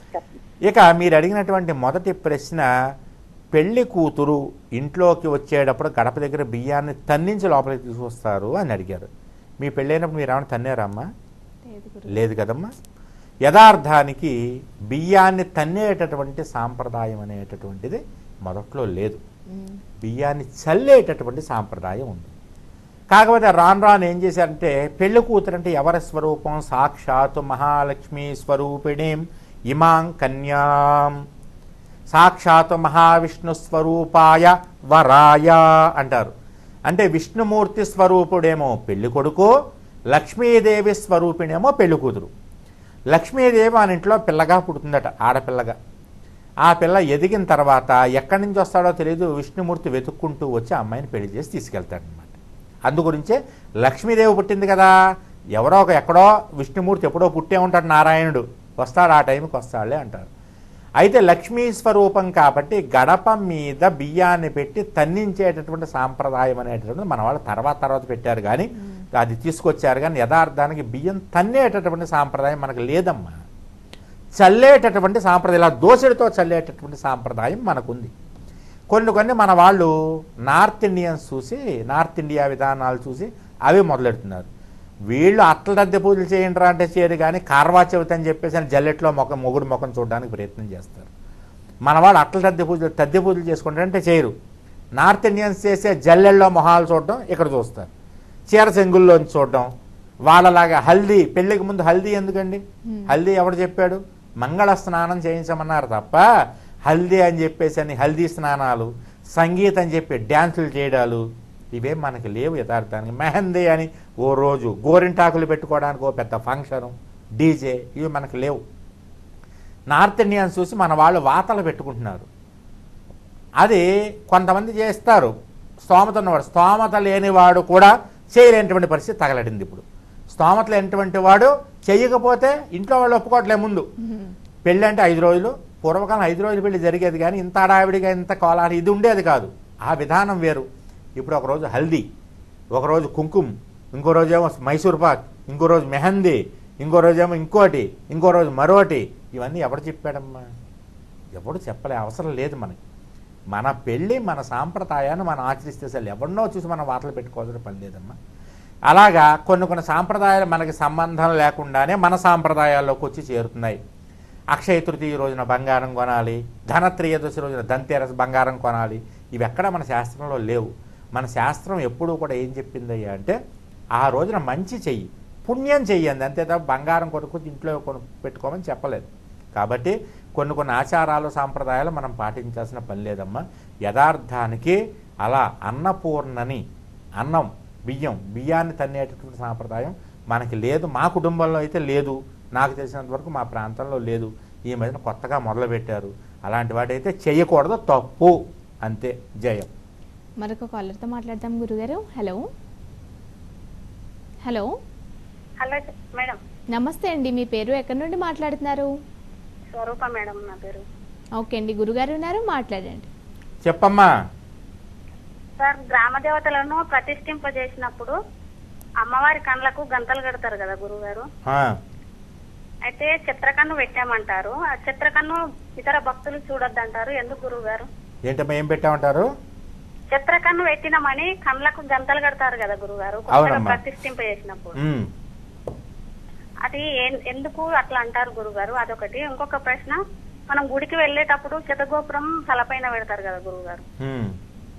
Speaker 2: ఇక మీరు అడిగినటువంటి మొదటి ప్రశ్న పెళ్లి కూతురు ఇంట్లోకి వచ్చేటప్పుడు గడప దగ్గర బియ్యాన్ని తన్నించి లోపలికి తీసుకొస్తారు అని అడిగారు మీ పెళ్ళైనప్పుడు మీరు ఏమైనా తన్నారమ్మా
Speaker 1: లేదు గురు
Speaker 2: లేదు కదమ్మా యథార్థానికి బియ్యాన్ని తన్నేటటువంటి సాంప్రదాయం అనేటటువంటిది మొదట్లో లేదు
Speaker 1: ఉమ్,
Speaker 2: బియ్యాన్ని చల్లేటటువంటి సాంప్రదాయం ఉంది కాకపోతే రాను రాను ఏం చేశారంటే పెళ్లి కూతురు అంటే ఎవరి స్వరూపం సాక్షాత్ మహాలక్ష్మి స్వరూపిణీం ఇమాం కన్యాం సాక్షాత్ మహావిష్ణు స్వరూపాయ వరాయ అంటారు అంటే విష్ణుమూర్తి స్వరూపుడేమో పెళ్లి కొడుకు లక్ష్మీదేవి స్వరూపిణేమో పెళ్లి కూతురు లక్ష్మీదేవి మన ఇంట్లో పిల్లగా పుడుతుందట ఆడపిల్లగా ఆ పిల్ల ఎదిగిన తర్వాత ఎక్కడి నుంచి వస్తాడో తెలియదు విష్ణుమూర్తి వెతుక్కుంటూ వచ్చి ఆ అమ్మాయిని పెళ్లి చేసి తీసుకెళ్తాడనమాట అందుగురించే లక్ష్మీదేవి పుట్టింది కదా ఎవరో ఒక ఎక్కడో విష్ణుమూర్తి ఎప్పుడో పుట్టే ఉంటాడు నారాయణుడు వస్తాడు ఆ టైంకి వస్తాడులే అంటారు అయితే లక్ష్మీ స్వరూపం కాబట్టి గడప మీద బియ్యాన్ని పెట్టి తన్నించేటటువంటి సాంప్రదాయం అనేటటువంటి మన వాళ్ళు తర్వాత తర్వాత పెట్టారు కానీ అది తీసుకొచ్చారు కానీ యథార్థానికి బియ్యం తన్నేటటువంటి సాంప్రదాయం మనకు లేదమ్మా చల్లేటటువంటి సాంప్రదాయం ఇలా దోసెడితో చల్లేటటువంటి సాంప్రదాయం మనకుంది కొన్ని కొన్ని మన వాళ్ళు నార్త్ ఇండియన్స్ చూసి నార్త్ ఇండియా విధానాలు చూసి అవి మొదలెడుతున్నారు వీళ్ళు అట్ల దద్దె పూజలు చేయండి అంటే చేయరు కానీ కార్వా చవితి అని చెప్పేసి అని జల్లెట్లో మొక్క మొగుడు ముఖం చూడడానికి ప్రయత్నం చేస్తారు మన వాళ్ళు అట్ల దద్దె పూజలు తద్దె పూజలు చేసుకుంటారంటే చేయరు నార్త్ ఇండియన్స్ చేసే జల్లెల్లో మొహాలు చూడడం ఇక్కడ చూస్తారు చీర చెంగుల్లోంచి చూడడం వాళ్ళలాగా హల్దీ పెళ్ళికి ముందు హల్దీ ఎందుకండి హల్దీ ఎవడు చెప్పాడు మంగళ స్నానం చేయించమన్నారు తప్ప హల్దీ అని చెప్పేసి అని హల్దీ స్నానాలు సంగీతం అని చెప్పి డ్యాన్సులు చేయడాలు ఇవేం మనకి లేవు యథార్థానికి మెహందీ అని ఓ రోజు గోరింటాకులు పెట్టుకోవడానికి ఓ పెద్ద ఫంక్షను డీజే ఇవి మనకు లేవు నార్త్ ఇండియన్స్ చూసి మన వాళ్ళు వాతలు పెట్టుకుంటున్నారు అది కొంతమంది చేస్తారు స్తోమత ఉన్నవాడు స్తోమత లేనివాడు కూడా చేయలేనటువంటి పరిస్థితి తగలడింది ఇప్పుడు స్తోమత లేనటువంటి వాడు చేయకపోతే ఇంట్లో వాళ్ళు ఒప్పుకోవట్లే ముందు
Speaker 1: ఉమ్,
Speaker 2: పెళ్ళి అంటే ఐదు రోజులు పూర్వకాలం ఐదు రోజులు పెళ్లి జరిగేది కానీ ఇంత హడావిడిగా ఇంత కోలాహలం ఇది ఉండేది కాదు ఆ విధానం వేరు ఇప్పుడు ఒకరోజు హల్దీ ఒకరోజు కుంకుమ ఇంకో రోజు ఏమో మైసూర్ పాక్ ఇంకో రోజు మెహందీ ఇంకో రోజు ఏమో ఇంకోటి ఇంకో రోజు మరోటి ఇవన్నీ ఎవడు చెప్పాడమ్మా ఎవడు చెప్పలే అవసరం లేదు మనకి మన పెళ్ళి మన సాంప్రదాయాన్ని మనం ఆచరిస్తే అసలు ఎవరినో చూసి మనం వార్తలు పెట్టుకోవాల్సిన పని లేదమ్మా అలాగా కొన్ని కొన్ని సాంప్రదాయాలు మనకి సంబంధం లేకుండానే మన సాంప్రదాయాల్లోకి వచ్చి చేరుతున్నాయి అక్షయ తృతీయ రోజున బంగారం కొనాలి ధనత్రయోదశి రోజున ధనతేరస్ బంగారం కొనాలి ఇవి ఎక్కడ మన శాస్త్రంలో లేవు మన శాస్త్రం ఎప్పుడూ కూడా ఏం చెప్పిందయ్యా అంటే ఆ రోజున మంచి చెయ్యి పుణ్యం చెయ్యండి అంతే తప్ప బంగారం కొనుక్కు ఇంట్లో కొను పెట్టుకోమని చెప్పలేదు కాబట్టి కొన్ని కొన్ని ఆచారాలు సాంప్రదాయాలు మనం పాటించాల్సిన పని లేదమ్మా యథార్థానికి అలా అన్నపూర్ణని అన్నం బియ్యం బియ్యాన్ని తన్నేటటువంటి సాంప్రదాయం మనకి లేదు మా కుటుంబంలో అయితే లేదు నాకు తెలిసినంత వరకు మా ప్రాంతంలో లేదు ఈ మధ్యన కొత్తగా మొదలుపెట్టారు అలాంటి వాటైతే చేయకూడదు తప్పు అంతే జయం
Speaker 1: మరొక కాలర్తో మాట్లాడదాం గురుగారు హలో హలో
Speaker 5: హలో మేడం
Speaker 1: నమస్తే అండి మీ పేరు ఎక్కడి నుండి మాట్లాడుతున్నారు
Speaker 5: స్వరూప మేడం నా పేరు
Speaker 1: ఓకే అండి గురుగారు ఉన్నారు మాట్లాడండి
Speaker 2: చెప్పమ్మా
Speaker 5: సార్ గ్రామ దేవతలను ప్రతిష్ఠింపజేసినప్పుడు అమ్మవారి కండ్లకు గంతలు కడతారు కదా గురుగారు
Speaker 2: ఆ,
Speaker 5: అయితే చిత్రకన్ను పెట్టామంటారు ఆ చిత్రకన్ను ఇతర భక్తులు చూడొద్దంటారు ఎందుకు గురుగారు
Speaker 2: ఏంటమ్మా ఏం పెట్టామంటారు
Speaker 5: చిత్రకన్ను పెట్టినామని కండ్లకు గంతలు కడతారు కదా గురుగారు కొత్తగా
Speaker 2: అవునమ్మా.
Speaker 5: ప్రతిష్ఠింపజేసినప్పుడు
Speaker 2: ఉమ్,
Speaker 5: అది ఏ- ఎందుకు అట్లా అంటారు గురుగారు అదొకటి ఇంకొక ప్రశ్న మనం గుడికి వెళ్ళేటప్పుడు చితగోపురం తలపైన పెడతారు కదా గురుగారు
Speaker 2: ఉమ్.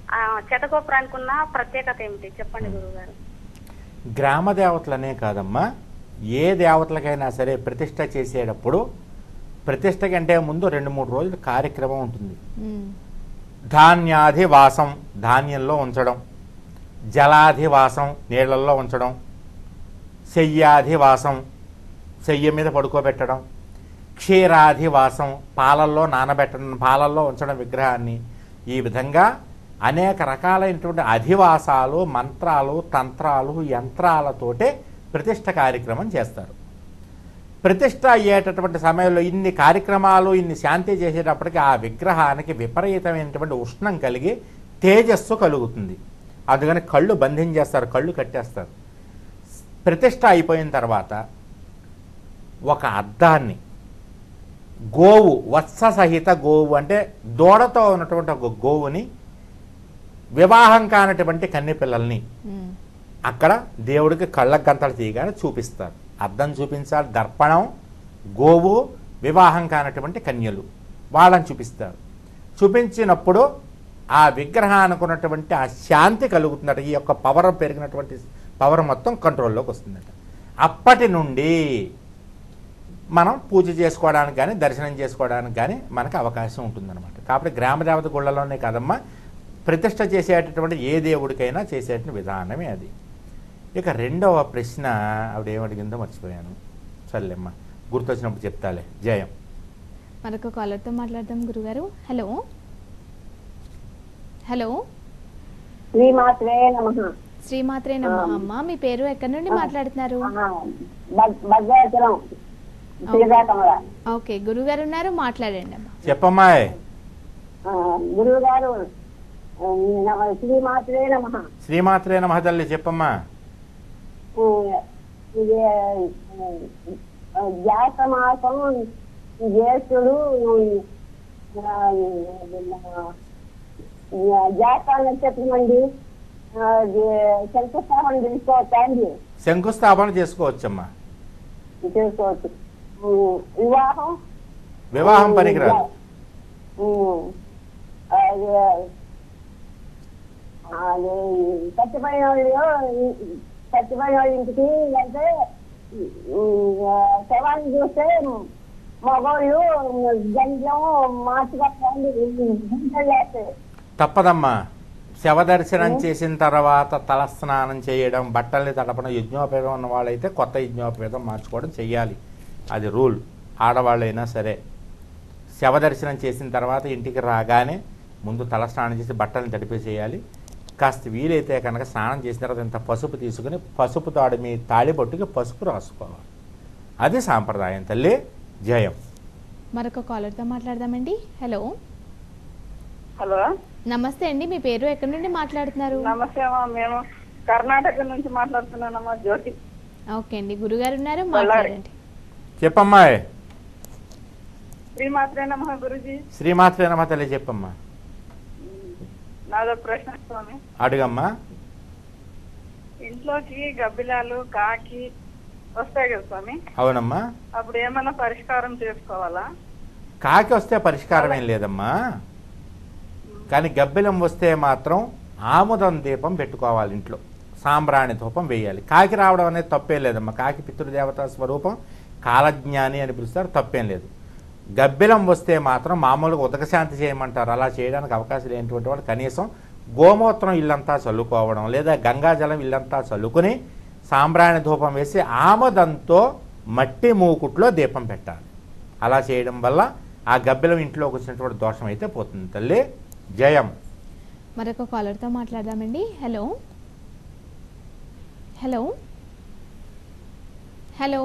Speaker 5: ఆ చెతగోపురానికి ఉన్న ప్రత్యేకత ఏమిటి చెప్పండి గురుగారు
Speaker 2: గ్రామ దేవతలనే కాదమ్మా ఏ దేవతలకైనా సరే ప్రతిష్ట చేసేటప్పుడు ప్రతిష్ట కంటే ముందు రెండు మూడు రోజులు కార్యక్రమం ఉంటుంది
Speaker 1: ఉమ్,
Speaker 2: ధాన్యాధివాసం ధాన్యంలో ఉంచడం జలాధివాసం నీళ్ళల్లో ఉంచడం శయ్యాధివాసం శయ్య మీద పడుకోబెట్టడం క్షీరాధివాసం పాలల్లో నానబెట్టడం పాలల్లో ఉంచడం విగ్రహాన్ని ఈ విధంగా అనేక రకాలైనటువంటి అధివాసాలు మంత్రాలు తంత్రాలు యంత్రాలతోటే ప్రతిష్ట కార్యక్రమం చేస్తారు ప్రతిష్ట అయ్యేటటువంటి సమయంలో ఇన్ని కార్యక్రమాలు ఇన్ని శాంతి చేసేటప్పటికి ఆ విగ్రహానికి విపరీతమైనటువంటి ఉష్ణం కలిగి తేజస్సు కలుగుతుంది అందుకని కళ్ళు బంధించేస్తారు కళ్ళు కట్టేస్తారు ప్రతిష్ట అయిపోయిన తర్వాత ఒక అద్దాన్ని గోవు వత్స సహిత గోవు అంటే దూడతో ఉన్నటువంటి ఒక గోవుని వివాహం కానటువంటి కన్నె పిల్లల్ని
Speaker 1: ఉమ్,
Speaker 2: అక్కడ దేవుడికి కళ్ళ గంతలు తీయగానే చూపిస్తారు అద్దం చూపించాలి దర్పణం గోవు వివాహం కానటువంటి కన్యలు వాళ్ళని చూపిస్తారు చూపించినప్పుడు ఆ విగ్రహానికి ఉన్నటువంటి ఆ శాంతి కలుగుతుందట ఈ యొక్క పవర్ పెరిగినటువంటి పవర్ మొత్తం కంట్రోల్లోకి వస్తుందట అప్పటి నుండి మనం పూజ చేసుకోవడానికి కానీ దర్శనం చేసుకోవడానికి కానీ మనకు అవకాశం ఉంటుందన్నమాట కాబట్టి గ్రామదేవత గుళ్ళలోనే కాదమ్మా ప్రతిష్ట చేసేటటువంటి ఏ దేవుడికైనా చేసేటువంటి విధానమే అది ఇక రెండవ ప్రశ్న ఆవిడ ఏమడిగిందో మర్చిపోయాను సర్లేమ్మా గుర్తొచ్చినప్పుడు చెప్తాలే జయం
Speaker 1: మరొక కాలర్తో మాట్లాడదాం గురుగారు హలో హలో
Speaker 4: శ్రీమాత్రే నమ
Speaker 1: శ్రీమాత్రే నమ అమ్మ మీ పేరు ఎక్కడి నుండి మాట్లాడుతున్నారు
Speaker 4: భద్రాచలం శ్రీరాకమల
Speaker 1: ఓకే గురుగారు ఉన్నారు మాట్లాడండి అమ్మా
Speaker 2: చెప్పమ్మాయ్
Speaker 4: గురువు గారు శ్రీమాత్రే నమ
Speaker 2: శ్రీమాత్రే నమ తల్లి చెప్పమ్మా
Speaker 4: జాత మాసం జ్యేష్ఠుడు జాత నక్షత్రం అండి శంకుస్థాపన తీసుకోవచ్చా అండి
Speaker 2: శంకుస్థాపన చేసుకోవచ్చమ్మా
Speaker 4: చేసుకోవచ్చు ఉమ్, వివాహం
Speaker 2: వివాహం పనికిరాదు
Speaker 4: ఉమ్, అది అది చచ్చిపోయిన వాళ్ళు చచ్చిపోయిన వాళ్ళ ఇంటికి వెళ్తే ఉమ్, శవాన్ని చూస్తే మగవాళ్ళు జంజం మార్చుకొస్తాండి గుంటలు వేస్తే
Speaker 2: తప్పదమ్మా శవ దర్శనం చేసిన తర్వాత తలస్నానం చేయడం బట్టల్ని తడపడం యజ్ఞోపేతం ఉన్న వాళ్ళైతే కొత్త యజ్ఞోపేతం మార్చుకోవడం చెయ్యాలి అది రూల్ ఆడవాళ్ళైనా సరే శవ దర్శనం చేసిన తర్వాత ఇంటికి రాగానే ముందు తలస్నానం చేసి బట్టల్ని తడిపేసేయాలి కాస్త వీలైతే కనుక స్నానం చేసిన తర్వాత ఇంత పసుపు తీసుకుని పసుపు తాడు మీ తాళిబొట్టుకి పసుపు రాసుకోవాలి అది సాంప్రదాయం తల్లి జయం
Speaker 1: మరొక కాలర్తో మాట్లాడదామండి హలో
Speaker 6: హలో
Speaker 1: నమస్తే అండి మీ పేరు ఎక్కడి నుండి మాట్లాడుతున్నారు
Speaker 6: నమస్తే అమ్మా మేము కర్ణాటక నుంచి మాట్లాడుతున్నానమ్మా జ్యోతి
Speaker 1: ఓకే అండి గురుగారు ఉన్నారు
Speaker 6: బళ్ళారి.
Speaker 1: మాట్లాడండి
Speaker 2: చెప్పమ్మాయ్
Speaker 6: శ్రీమాత్రే నమ గురుజీ
Speaker 2: శ్రీమాత్రే నమ తల్లి చెప్పమ్మా
Speaker 6: నాదో ప్రశ్న స్వామి
Speaker 2: అడుగమ్మా
Speaker 6: ఇంట్లోకి గబ్బిలాలు కాకి వస్తాయి కదా స్వామి
Speaker 2: అవునమ్మా
Speaker 6: అప్పుడు ఏమైనా పరిష్కారం చేసుకోవాలా
Speaker 2: కాకి వస్తే పరిష్కారం ఏం లేదమ్మా కానీ గబ్బిలం వస్తే మాత్రం ఆముదం దీపం పెట్టుకోవాలి ఇంట్లో సాంబ్రాణి ధూపం వేయాలి కాకి రావడం అనేది తప్పేం లేదమ్మా కాకి పితృదేవతా స్వరూపం కాలజ్ఞాని అని పిలుస్తారు తప్పేం లేదు గబ్బిలం వస్తే మాత్రం మామూలుగా ఉదకశాంతి చేయమంటారు అలా చేయడానికి అవకాశం లేనటువంటి వాళ్ళు కనీసం గోమూత్రం ఇల్లంతా చల్లుకోవడం లేదా గంగాజలం ఇల్లంతా చల్లుకుని సాంబ్రాణి ధూపం వేసి ఆముదంతో మట్టి మూకుట్లో దీపం పెట్టాలి అలా చేయడం వల్ల ఆ గబ్బిలం ఇంట్లోకి వచ్చినటువంటి దోషం అయితే పోతుంది తల్లి జయం
Speaker 1: మరొక కాలర్తో మాట్లాడదామండి హలో హలో హలో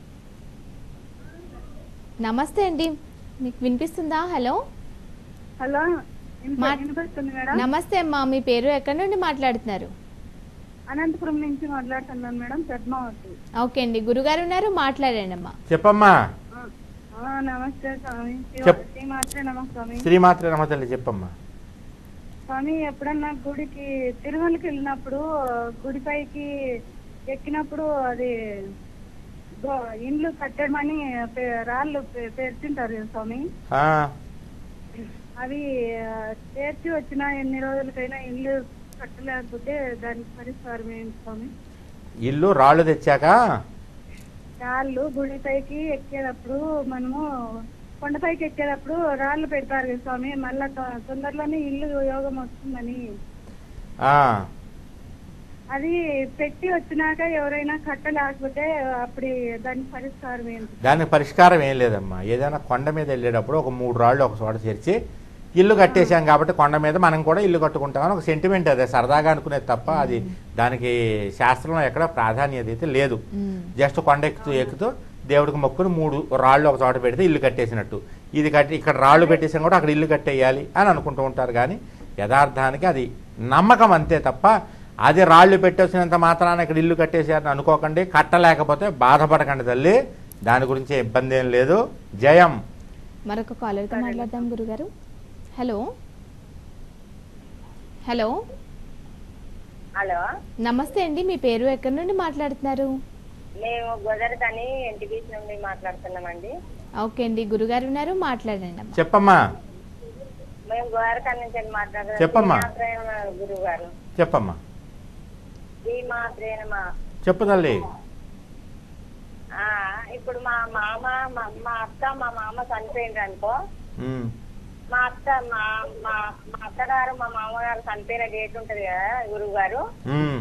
Speaker 1: నమస్తే అండి మీకు వినిపిస్తుందా హలో
Speaker 6: హలో
Speaker 1: మా-
Speaker 6: వినిపిస్తుంది మేడం
Speaker 1: నమస్తే అమ్మా మీ పేరు ఎక్కడి నుండి మాట్లాడుతున్నారు
Speaker 6: అనంతపురం నుంచి మాట్లాడుతున్నాను మేడం పద్మావతి
Speaker 1: ఓకే అండి గురుగారు ఉన్నారు మాట్లాడండి అమ్మా
Speaker 2: చెప్పమ్మా
Speaker 6: ఆ, నమస్తే స్వామి
Speaker 2: చెప్.
Speaker 6: శ్రీమాత్రే నమ స్వామి
Speaker 2: శ్రీమాత్రి నమ తల్లి చెప్పమ్మా
Speaker 6: స్వామి ఎప్పుడన్నా గుడికి తిరుమలకి వెళ్ళినప్పుడు గుడిపైకి ఎక్కినప్పుడు అది గో- ఇండ్లు కట్టడమని పే- రాళ్ళు పె- పెడుతుంటారు కదా స్వామి
Speaker 2: ఆ,
Speaker 6: అవి ఆ, చేర్చి వచ్చిన ఎన్ని రోజులకైనా ఇల్లు కట్టలేకపోతే దానికి పరిష్కారం ఏంటి స్వామి
Speaker 2: ఇల్లు రాళ్ళు తెచ్చాక
Speaker 6: రాళ్ళు గుడిపైకి ఎక్కేటప్పుడు మనము కొండపైకి ఎక్కేటప్పుడు రాళ్ళు పెడతారు కదా స్వామి మళ్ళా తొ- తొందరలోనే ఇల్లు యోగం వస్తుందని
Speaker 2: ఆ,
Speaker 6: అది పెట్టి వచ్చినాక ఎవరైనా కట్టలేకపోతే అప్పుడు దానికి పరిష్కారం ఏంటి
Speaker 2: దానికి పరిష్కారం ఏం లేదమ్మా ఏదైనా కొండ మీద వెళ్ళేటప్పుడు ఒక మూడు రాళ్ళు ఒక చోట చేర్చి ఇల్లు కట్టేశాం కాబట్టి కొండ మీద మనం కూడా ఇల్లు కట్టుకుంటామని ఒక సెంటిమెంట్ అదే సరదాగా అనుకునేది తప్ప అది దానికి శాస్త్రంలో ఎక్కడ ప్రాధాన్యత అయితే లేదు
Speaker 1: మ్మ్.
Speaker 2: జస్ట్ కొండ ఎక్కుతూ ఎక్కుతూ దేవుడికి మొక్కుని మూడు రాళ్ళు ఒక చోట పెడితే ఇల్లు కట్టేసినట్టు ఇది కట్టి ఇక్కడ రాళ్ళు పెట్టేసాం కూడా అక్కడ ఇల్లు కట్టేయాలి అని అనుకుంటూ ఉంటారు కానీ యథార్థానికి అది నమ్మకం అంతే తప్ప అది రాళ్ళు పెట్టేసినంత మాత్రాన ఇక్కడ ఇల్లు కట్టేసారని అనుకోకండి కట్టలేకపోతే బాధపడకండి తల్లి దాని గురించి ఇబ్బంది ఏం లేదు జయం
Speaker 1: మరొక కాలర్తో మాట్లాడదాం గురుగారు హలో హలో
Speaker 4: హలో
Speaker 1: నమస్తే అండి మీ పేరు ఎక్కడి నుండి మాట్లాడుతున్నారు
Speaker 4: మేము గోదరకని ఎన్టీపీసీ నుండి మాట్లాడుతున్నామండి
Speaker 1: ఓకే అండి గురుగారు ఉన్నారు మాట్లాడండి అమ్మా
Speaker 2: చెప్పమ్మా
Speaker 4: మేము గోదరకని నుంచి మాట్లాడుతున్నాం
Speaker 2: చెప్పమ్మా.
Speaker 4: గురువు గారు
Speaker 2: చెప్పమ్మా
Speaker 4: శ్రీమాత్రేనమా
Speaker 2: చెప్పు తల్లి
Speaker 4: ఆ, ఇప్పుడు మా మామ మా- మా అక్క మా మామ చనిపోయిండ్రు అనుకో
Speaker 2: ఉమ్,
Speaker 4: మా అత్త మా మా మా అత్తగారు మా మామగారు చనిపోయిన డేట్ ఉంటది కదా గురువు గారు
Speaker 2: ఉమ్.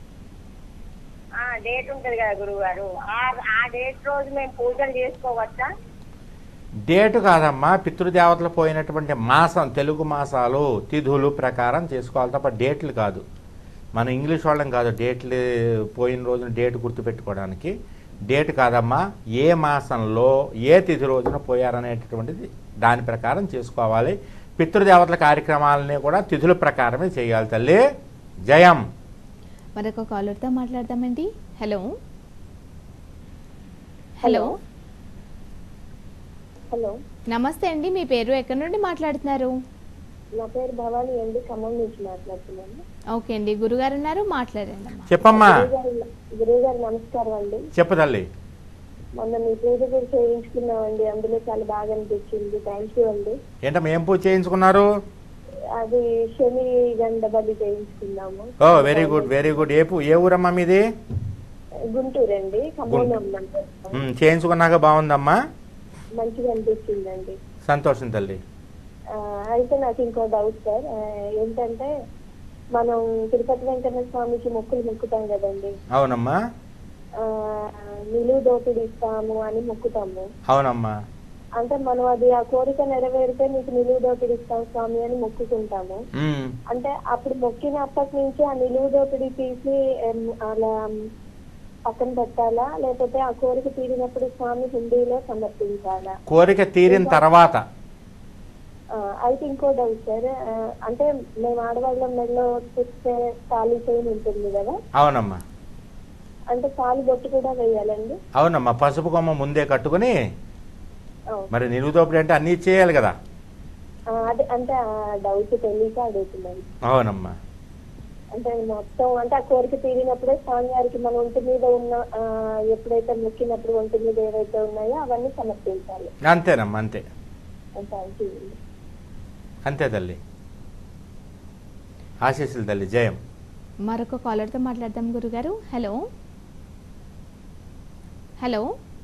Speaker 4: ఆ డేట్ ఉంటది కదా గురువు గారు ఆ ఆ డేట్ రోజు మేము పూజలు చేసుకోవచ్చా
Speaker 2: డేటు కాదమ్మా పితృదేవతలు పోయినటువంటి మాసం తెలుగు మాసాలు తిథులు ప్రకారం చేసుకోవాలి తప్ప డేట్లు కాదు మన ఇంగ్లీష్ వాళ్ళం కాదు డేట్లు పోయిన రోజున డేట్ గుర్తుపెట్టుకోవడానికి డేట్ కాదమ్మా ఏ మాసంలో ఏ తిథి రోజున పోయారనేటటువంటిది దాని ప్రకారం చేసుకోవాలి పితృదేవతల కార్యక్రమాలని కూడా తిథుల ప్రకారమే చేయాలి తల్లి జయం
Speaker 1: మరొక కాలర్తో మాట్లాడదామండి హలో హలో
Speaker 4: హలో
Speaker 1: నమస్తే అండి మీ పేరు ఎక్కడి నుండి మాట్లాడుతున్నారు
Speaker 4: నా పేరు భవాని అండి ఖమ్మం నుంచి మాట్లాడుతున్నాను
Speaker 1: ఓకే అండి గురుగారు ఉన్నారు మాట్లాడండి అమ్మా
Speaker 2: చెప్పమ్మా
Speaker 4: గురువు గారు నమస్కారం అండి
Speaker 2: చెప్పు తల్లి
Speaker 4: మొన్న మీ పూజ కూడా చేయించుకున్నామండి అందులో చాలా బాగా అనిపించింది థ్యాంక్ యూ అండి
Speaker 2: ఏంటమ్మా ఏం పూజ చేయించుకున్నారు
Speaker 4: అది శని గండ బలి చేయించుకున్నాము
Speaker 2: ఓ వెరీ గుడ్ వెరీ గుడ్ ఏ పూ- ఏ ఊరమ్మా మీది
Speaker 4: గుంటూరు అండి ఖమ్మం నంబర్
Speaker 2: ఉమ్, చేయించుకున్నాక బాగుందమ్మా
Speaker 4: మంచిగా అనిపించిందండి
Speaker 2: సంతోషం తల్లి
Speaker 4: ఆ, అయితే నాకు ఇంకో డౌట్ సార్ ఆ, ఏంటంటే మనం తిరుపతి వెంకన్న స్వామికి మొక్కులు మొక్కుతాం కదండి
Speaker 2: అవునమ్మా
Speaker 4: ఆ, నిలువు దోపిడి ఇస్తాము అని మొక్కుతాము
Speaker 2: అవునమ్మా
Speaker 4: అంటే మనం అది ఆ కోరిక నెరవేరితే నీకు నిలువు దోపిడి ఇస్తాం స్వామి అని మొక్కుకుంటాము
Speaker 2: ఉమ్,
Speaker 4: అంటే అప్పుడు మొక్కినప్పటి నుంచి ఆ నిలువు దోపిడి తీసి ఎం, అలా పక్కన పెట్టాలా లేకపోతే ఆ కోరిక తీరినప్పుడు స్వామి హుండీలో సమర్పించాలా
Speaker 2: కోరిక తీరిన తర్వాత
Speaker 4: ఆ, అయితే ఇంకో డౌట్ సార్ ఆ, అంటే మేము ఆడవాళ్ళం మెడలో చూస్తే తాళి చైన్ ఉంటుంది కదా
Speaker 2: అవునమ్మా
Speaker 4: అంటే తాళి బొట్టు కూడా వేయాలండి
Speaker 2: అవునమ్మా పసుపు కొమ్మ ముందే కట్టుకుని
Speaker 4: ఆ,
Speaker 2: మరి నిలువుదోపిడి అంటే అన్నీ చేయాలి కదా
Speaker 4: ఆ, అదే అంటే ఆ డౌట్ తెలియక అడుగుతున్నాను
Speaker 2: అవునమ్మా
Speaker 4: అంటే మొత్తం అంటే ఆ కోరిక తీరినప్పుడే స్వామి గారికి మన ఒంటి మీద ఉన్న ఆ, ఎప్పుడైతే మొక్కినప్పుడు ఒంటి మీద ఏవైతే ఉన్నాయో అవన్నీ సమర్పించాలి
Speaker 2: అంతేనమ్మా అంతే
Speaker 4: థ్యాంక్ యూ
Speaker 2: అంతే తల్లి ఆశీస్సులు తల్లి జయం
Speaker 1: మరొక కాలర్తో మాట్లాడదాం గురుగారు హలో హలో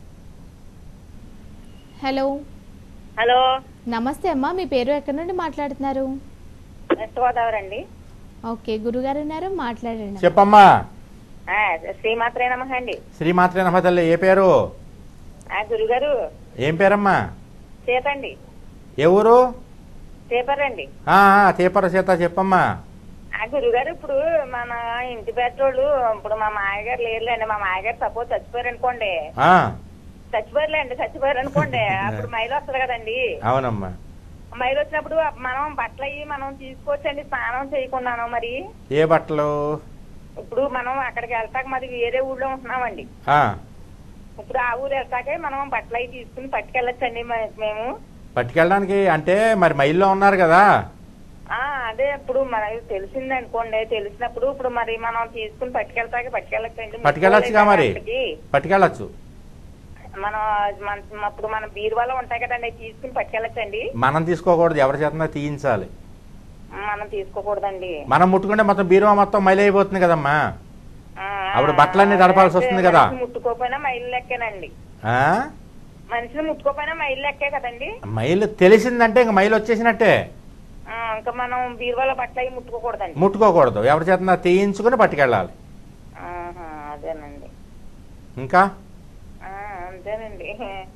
Speaker 1: హలో
Speaker 4: హలో
Speaker 1: నమస్తే అమ్మా మీ పేరు ఎక్కడి నుండి మాట్లాడుతున్నారు
Speaker 4: వెస్ట్ గోదావరి అండి
Speaker 1: ఓకే గురుగారు ఉన్నారు మాట్లాడండి
Speaker 2: చెప్పమ్మా
Speaker 4: శ్రీమాత్రే నమ అండి
Speaker 2: శ్రీమాత్రే నమ తల్లి ఏ పేరు
Speaker 4: గురుగారు
Speaker 2: ఏం పేరమ్మా
Speaker 4: చేతండి
Speaker 2: ఏ ఊరు
Speaker 4: చేపరండి
Speaker 2: ఆ, ఆ, తీపర సీత చెప్పమ్మా
Speaker 4: ఆ గురుగారు ఇప్పుడు మన ఇంటి పెద్దోళ్ళు ఇప్పుడు మా మాయగారు లేరులేండి మా మాయగారు సపోజ్ చచ్చిపోయారు అనుకోండి
Speaker 2: ఆ,
Speaker 4: చచ్చిపోయారులేండి చచ్చిపోయారు అనుకోండి అప్పుడు మైలు వస్తుంది కదండి
Speaker 2: అవునమ్మా
Speaker 4: మైలు వచ్చినప్పుడు మనం బట్టలు అయ్యి మనం తీసుకోవచ్చండి స్నానం చేయకుండాను మరి
Speaker 2: ఏ బట్టలు
Speaker 4: ఇప్పుడు మనం అక్కడికి వెళ్తాక మరి వేరే ఊళ్ళో ఉంటున్నామండి
Speaker 2: ఆ,
Speaker 4: ఇప్పుడు ఆ ఊరు వెళ్తాకే మనం బట్టలు అవి తీసుకుని పట్టుకెళ్ళొచ్చండి మ- మేము
Speaker 2: పట్టుకెళ్ళడానికి అంటే మరి మైల్లో ఉన్నారు కదా
Speaker 4: ఆ అదే ఇప్పుడు మనకి తెలిసింది అనుకోండి తెలిసినప్పుడు ఇప్పుడు మరి మనం తీసుకుని పట్టుకెళ్తాక పట్టుకెళ్ళొచ్చండి
Speaker 2: పట్టుకెళ్ళొచ్చుగా మరి
Speaker 4: అక్కడికి.
Speaker 2: పట్టుకెళ్ళచ్చు
Speaker 7: మనం మన అప్పుడు మన బీరువాలో ఉంటాయి కదండి అవి తీసుకుని పట్టుకెళ్ళచ్చండి
Speaker 2: మనం తీసుకోకూడదు ఎవరి చేతనా తీయించాలి
Speaker 7: మనం తీసుకోకూడదండి
Speaker 2: మనం ముట్టుకుంటే మొత్తం బీరువా మొత్తం మైలు అయిపోతుంది కదమ్మా
Speaker 7: ఆ,
Speaker 2: అప్పుడు బట్టలన్నీ తడపాల్సి వస్తుంది కదా.
Speaker 7: మనిషిని ముట్టుకోపోయినా మైలు లెక్కేనండి
Speaker 2: ఆ?
Speaker 7: మనిషిని ముట్టుకోపోయినా మైలు లెక్కే కదండి
Speaker 2: మైలు తెలిసిందంటే ఇంక మైలు వచ్చేసినట్టే
Speaker 7: ఆ, ఇంకా మనం బీరువాలో బట్టలు అవి ముట్టుకోకూడదండి
Speaker 2: ముట్టుకోకూడదు ఎవరి చేతనా తీయించుకుని పట్టుకెళ్ళాలి
Speaker 7: ఆహా, అదేనండి
Speaker 2: ఇంకా
Speaker 7: ఆ, అంతేనండి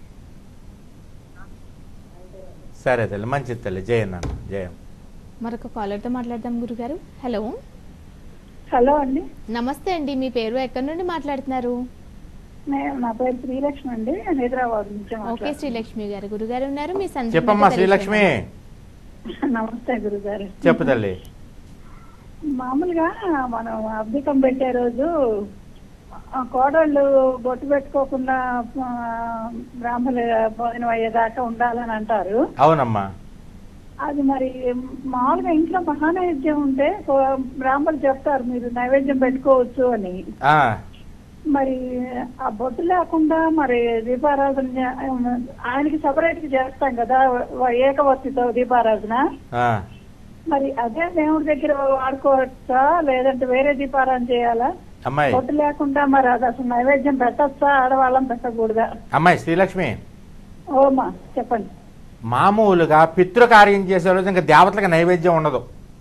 Speaker 2: సరే తల్లి మంచిది తల్లి జయం నాన్న జయం
Speaker 1: మరొక కాలర్తో మాట్లాడదాం గురుగారు హలో
Speaker 6: హలో అండి
Speaker 1: నమస్తే అండి మీ పేరు ఎక్కడి నుండి మాట్లాడుతున్నారు
Speaker 6: నేను నా పేరు శ్రీలక్ష్మి అండి నేను హైదరాబాద్ నుంచి
Speaker 1: ఓకే
Speaker 6: మాట్లాడుతున్నాను.
Speaker 1: శ్రీలక్ష్మి గారు గురుగారు ఉన్నారు మీ సందేహం
Speaker 2: చెప్పమ్మా
Speaker 1: ఏంటో
Speaker 2: శ్రీలక్ష్మి
Speaker 1: తెలియజేయండి.
Speaker 6: నమస్తే గురుగారు
Speaker 2: చెప్పు తల్లి
Speaker 6: మామూలుగా మనం అద్దెకం పెట్టే రోజు ఆ కోడళ్ళు బొట్టు పెట్టుకోకుండా ఆ, బ్రాహ్మణులు భోజనం అయ్యేదాకా ఉండాలని అంటారు
Speaker 2: అవునమ్మా
Speaker 6: అది మరి మామూలుగా ఇంట్లో మహానైవేద్యం ఉంటే కో- బ్రాహ్మణులు చెప్తారు మీరు నైవేద్యం పెట్టుకోవచ్చు అని
Speaker 2: ఆ,
Speaker 6: మరి ఆ బొట్టు లేకుండా మరి దీపారాధన చే- ఆయనకి సపరేట్ గా చేస్తాం కదా వ- ఏకవత్తితో దీపారాధన
Speaker 2: ఆ.
Speaker 6: మరి అదే దేవుడి దగ్గర వాడుకోవచ్చా లేదంటే వేరే దీపారాధన చేయాలా
Speaker 2: అమ్మాయి
Speaker 6: బొట్టు లేకుండా మరి అది అసలు నైవేద్యం పెట్టచ్చా ఆడవాళ్ళం పెట్టకూడదా
Speaker 2: అమ్మాయి శ్రీలక్ష్మి
Speaker 6: ఓమా చెప్పండి
Speaker 2: మామూలుగా పితృకార్యం చేసే రోజు ఇంకా దేవతలకు నైవేద్యం ఉండదు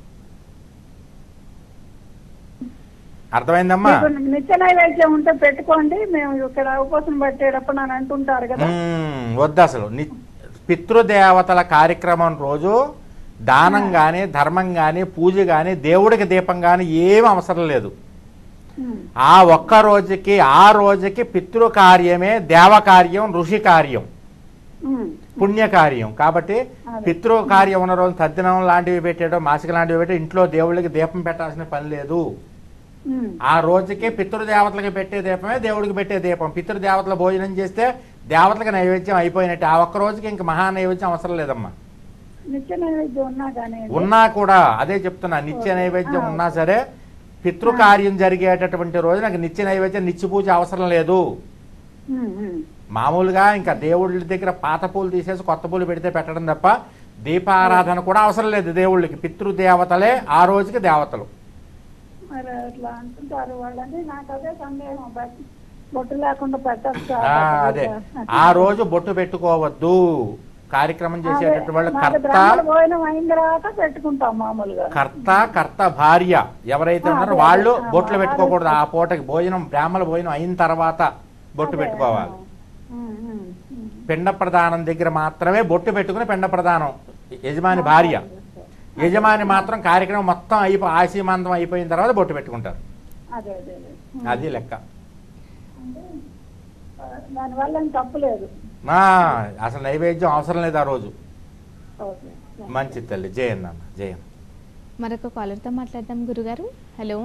Speaker 2: అర్థమైందమ్మా
Speaker 6: మీకు నిత్య నైవేద్యం ఉంటే పెట్టుకోండి మేము ఇక్కడ ఉపవాసం పెట్టేటప్పుడు అని అంటుంటారు కదా
Speaker 2: మ్మ్, వద్దు అసలు ని- పితృదేవతల కార్యక్రమం రోజు దానం గాని ధర్మం గాని పూజ గాని దేవుడికి దీపం గాని ఏమి అవసరం లేదు
Speaker 6: ఉమ్,
Speaker 2: ఆ ఒక్క రోజుకి ఆ రోజుకి పితృకార్యమే దేవకార్యం ఋషి కార్యం
Speaker 6: ఉమ్,
Speaker 2: పుణ్యకార్యం కాబట్టి
Speaker 6: అదే.
Speaker 2: పితృకార్యం ఉన్న రోజు తద్దినం లాంటివి పెట్టేయడం మాసిక లాంటివి పెట్టి ఇంట్లో దేవుళ్ళకి దీపం పెట్టాల్సిన పని లేదు
Speaker 6: ఉమ్,
Speaker 2: ఆ రోజుకి పితృదేవతలకి పెట్టే దీపమే దేవుడికి పెట్టే దీపం పితృదేవతల భోజనం చేస్తే దేవతలకు నైవేద్యం అయిపోయినట్టు ఆ ఒక్క రోజుకి ఇంక మహా నైవేద్యం అవసరం లేదమ్మా
Speaker 6: నిత్య నైవేద్యం ఉన్నా కానీ
Speaker 2: ఉన్నా కూడా అదే చెప్తున్నా నిత్య నైవేద్యం ఉన్నా సరే పితృకార్యం జరిగేటటువంటి రోజు నాకు నిత్య నైవేద్యం నిత్య పూజ అవసరం లేదు
Speaker 6: ఉమ్, ఉమ్.
Speaker 2: మామూలుగా ఇంకా దేవుళ్ళ దగ్గర పాత పూలు తీసేసి కొత్త పూలు పెడితే పెట్టడం తప్ప దీపారాధన కూడా అవసరం లేదు దేవుళ్ళకి పితృదేవతలే ఆ రోజుకి దేవతలు
Speaker 6: మరి అట్లా అంటుంటారు వాళ్ళని నాకు అదే సందేహం బట్ బొట్టు లేకుండా పెట్టచ్చా
Speaker 2: ఆ, అదే ఆ రోజు బొట్టు పెట్టుకోవద్దు కార్యక్రమం చేసేటటువంటి వాళ్ళు
Speaker 6: మాకు
Speaker 2: కర్త
Speaker 6: బ్రాహ్మణ భోజనం అయిన తర్వాత పెట్టుకుంటాం మామూలుగా
Speaker 2: కర్త కర్త భార్య ఎవరైతే
Speaker 6: ఆ,
Speaker 2: ఉన్నారో
Speaker 6: అదే,
Speaker 2: వాళ్ళు
Speaker 6: అదే. ఆ,
Speaker 2: బొట్లు
Speaker 6: ఆ
Speaker 2: పెట్టుకోకూడదు
Speaker 6: రోజు.
Speaker 2: ఆ పూటకి భోజనం బ్రాహ్మణ భోజనం అయిన తర్వాత బొట్టు
Speaker 6: అదే,
Speaker 2: పెట్టుకోవాలి
Speaker 6: ఉమ్, ఉమ్, ఉమ్.
Speaker 2: పిండ ప్రదానం దగ్గర మాత్రమే బొట్టు పెట్టుకుని పిండ ప్రదానం యజమాని భార్య యజమాని మాత్రం కార్యక్రమం మొత్తం అయిపో ఆశీమంతం అయిపోయిన తర్వాత బొట్టు పెట్టుకుంటారు
Speaker 6: అదే అదే అదే. ఉమ్.
Speaker 2: అది లెక్క
Speaker 6: అంటే ఆ, దానివల్ల ఏం తప్పు లేదు
Speaker 2: ఆ, అసలు నైవేద్యం అవసరం లేదు ఆ రోజు
Speaker 6: ఓకే
Speaker 2: మంచి తల్లి జయం నాన్న జయం
Speaker 1: మరొక కాలర్తో మాట్లాడదాం గురుగారు హలో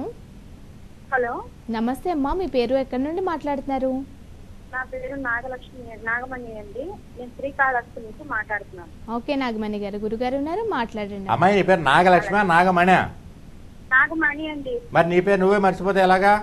Speaker 5: హలో
Speaker 1: నమస్తే అమ్మా మీ పేరు ఎక్కడి నుండి మాట్లాడుతున్నారు
Speaker 5: నా పేరు నాగలక్ష్మి నాగమణి అండి నేను శ్రీకాళహస్తి నుంచి మాట్లాడుతున్నాను
Speaker 1: ఓకే నాగమణి గారు గురుగారు ఉన్నారు మాట్లాడండి
Speaker 2: అమ్మాయి నీ పేరు నాగలక్ష్మి నాగమణి
Speaker 5: నాగమణి అండి
Speaker 2: మరి నీ పేరు నువ్వే మర్చిపోతే ఎలాగా